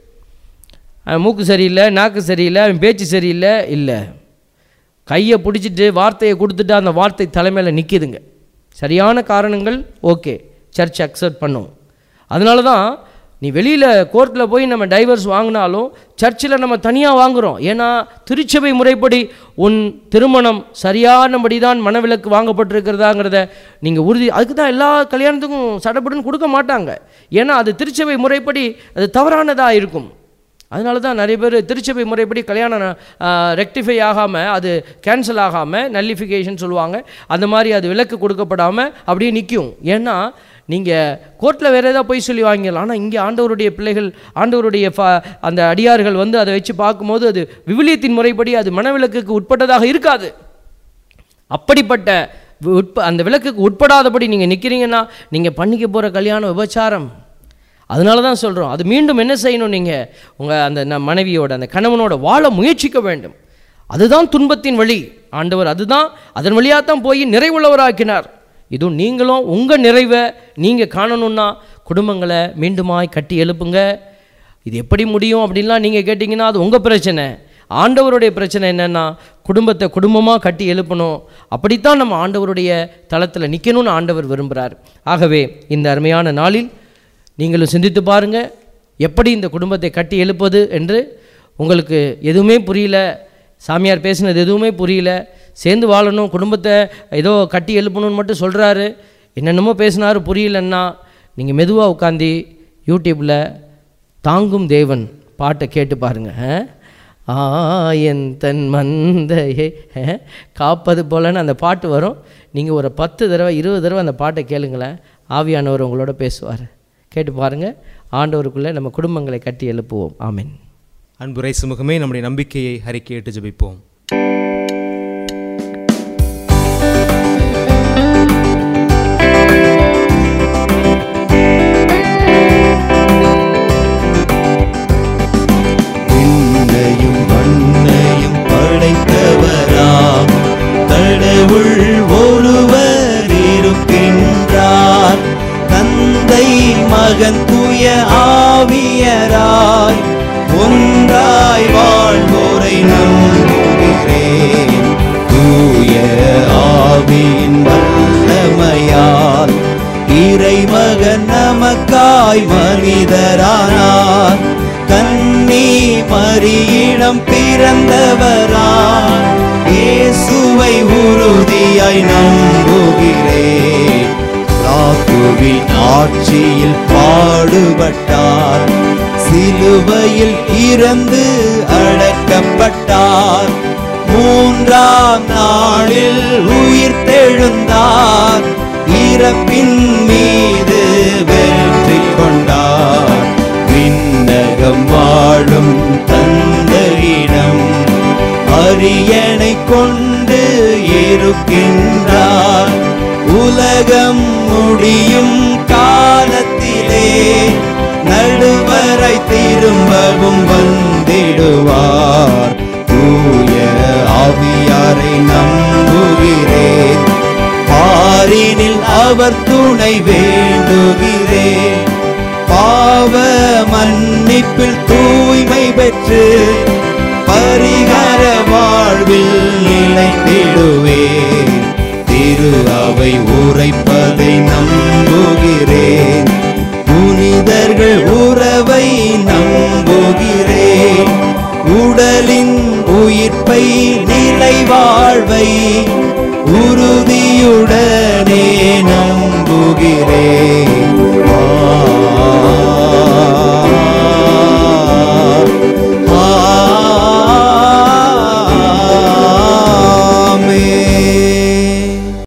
அவன் மூக்கு சரியில்லை நாக்கு சரியில்லை அவன் பேச்சு சரியில்லை இல்லை கையை பிடிச்சிட்டு வார்த்தையை கொடுத்துட்டு அந்த வார்த்தை தலைமையில் நிற்கிதுங்க சரியான காரணங்கள் ஓகே சர்ச் அக்செப்ட் பண்ணும் அதனால தான் நீ வெளியில் கோர்ட்டில் போய் நம்ம டைவர்ஸ் வாங்கினாலும் சர்ச்சில் நம்ம தனியாக வாங்குகிறோம் ஏன்னா திருச்சபை முறைப்படி உன் திருமணம் சரியானபடி தான் மனவிலக்கு வாங்கப்பட்டிருக்கிறதாங்கிறத நீங்கள் உறுதி அதுக்கு தான் எல்லா கல்யாணத்துக்கும் சடப்பட்டுன்னு கொடுக்க மாட்டாங்க ஏன்னா அது திருச்சபை முறைப்படி அது தவறானதாக இருக்கும் அதனால தான் நிறைய பேர் திருச்சபை முறைப்படி கல்யாணம் ரெக்டிஃபை ஆகாமல் அது கேன்சல் ஆகாமல் நல்லிஃபிகேஷன் சொல்லுவாங்க அந்த மாதிரி அது விலக்கு கொடுக்கப்படாமல் அப்படியே நிற்கும் ஏன்னா நீங்கள் கோர்ட்டில் வேறு ஏதாவது போய் சொல்லி வாங்கிடலாம் ஆனால் இங்கே ஆண்டவருடைய பிள்ளைகள் ஆண்டவருடைய ஃப அந்த அடியார்கள் வந்து அதை வச்சு பார்க்கும்போது அது விவிலியத்தின் முறைப்படி அது மனவிலக்குக்கு உட்பட்டதாக இருக்காது அப்படிப்பட்ட வி- உட்ப அந்த விளக்குக்கு உட்படாதபடி நீங்கள் நிற்கிறீங்கன்னா நீங்கள் பண்ணிக்க போகிற கல்யாணம் விபச்சாரம் அதனால தான் சொல்கிறோம் அது மீண்டும் என்ன செய்யணும் நீங்கள் உங்கள் அந்த ந- மனைவியோட அந்த கணவனோட வாழ முயற்சிக்க வேண்டும் அதுதான் துன்பத்தின் வழி ஆண்டவர் அதுதான் அதன் வழியாக தான் போய் நிறைவுள்ளவராக்கினார் இதுவும் நீங்களும் உங்கள் நிறைவை நீங்கள் காணணும்னா குடும்பங்களை மீண்டுமாய் கட்டி எழுப்புங்க இது எப்படி முடியும் அப்படின்லாம் நீங்கள் கேட்டிங்கன்னா அது உங்கள் பிரச்சனை ஆண்டவருடைய பிரச்சனை என்னென்னா குடும்பத்தை குடும்பமாக கட்டி எழுப்பணும் அப்படித்தான் நம்ம ஆண்டவருடைய தளத்தில் நிற்கணும்னு ஆண்டவர் விரும்புகிறார் ஆகவே இந்த அருமையான நாளில் நீங்களும் சிந்தித்து பாருங்கள் எப்படி இந்த குடும்பத்தை கட்டி எழுப்பது என்று உங்களுக்கு எதுவுமே புரியல சாமியார் பேசினது எதுவுமே புரியல சேர்ந்து வாழணும் குடும்பத்தை ஏதோ கட்டி எழுப்பணும்னு மட்டும் சொல்கிறாரு என்னென்னமோ பேசினாரு புரியலன்னா நீங்கள் மெதுவாக உட்காந்து யூடியூப்பில் தாங்கும் தேவன் பாட்டை கேட்டு பாருங்க ஆ? ஆயன் தன் மந்தையை ஆ, காப்பது போலன்னு அந்த பாட்டு வரும் நீங்கள் ஒரு பத்து தடவை இருபது தடவை அந்த பாட்டை கேளுங்களேன் ஆவியானவர் உங்களோட பேசுவார் கேட்டு பாருங்க ஆண்டவருக்குள்ளே நம்ம குடும்பங்களை கட்டி எழுப்புவோம் ஆமென் அன்புரை சுமுகமே நம்முடைய நம்பிக்கையை அறிக்கையிட்டு ஜெபிப்போம் விண்ணையும் மண்ணையும் படைத்தவராம் கடவுள் ஒருவர் இருக்கின்றார் தந்தை மகன் தூய ஆவியராய் ஒன்றாய் வாழ்வோரை நம்புகிறேன் தூய ஆவியின் வல்லமையால் இறைமகன் நமக்காய் மனிதரானார் கன்னி மரியிடம் பிறந்தவராய் இயேசுவை உறுதியாய் நம்புகிறேன் ராக்குவின் ஆட்சியில் பாடுபட்டார் சிலுவையில் இறந்து அடக்கப்பட்டார் மூன்றாம் நாளில் உயிர் தெழுந்தார் இறப்பின் மீது வெற்றி கொண்டார் விண்ணகம் வாழும் தந்தையிடம் அரியணை கொண்டு இருக்கின்றார் உலகம் முடியும் காலத்திலே நடுவரை திரும்பவும் வந்திடுவார் தூய ஆவியாரை நம்புகிறேன் பாரினில் அவர் துணை வேண்டுகிறேன் பாவ மன்னிப்பில் தூய்மை பெற்று பரிகார வாழ்வில் நிலைத்திடுவே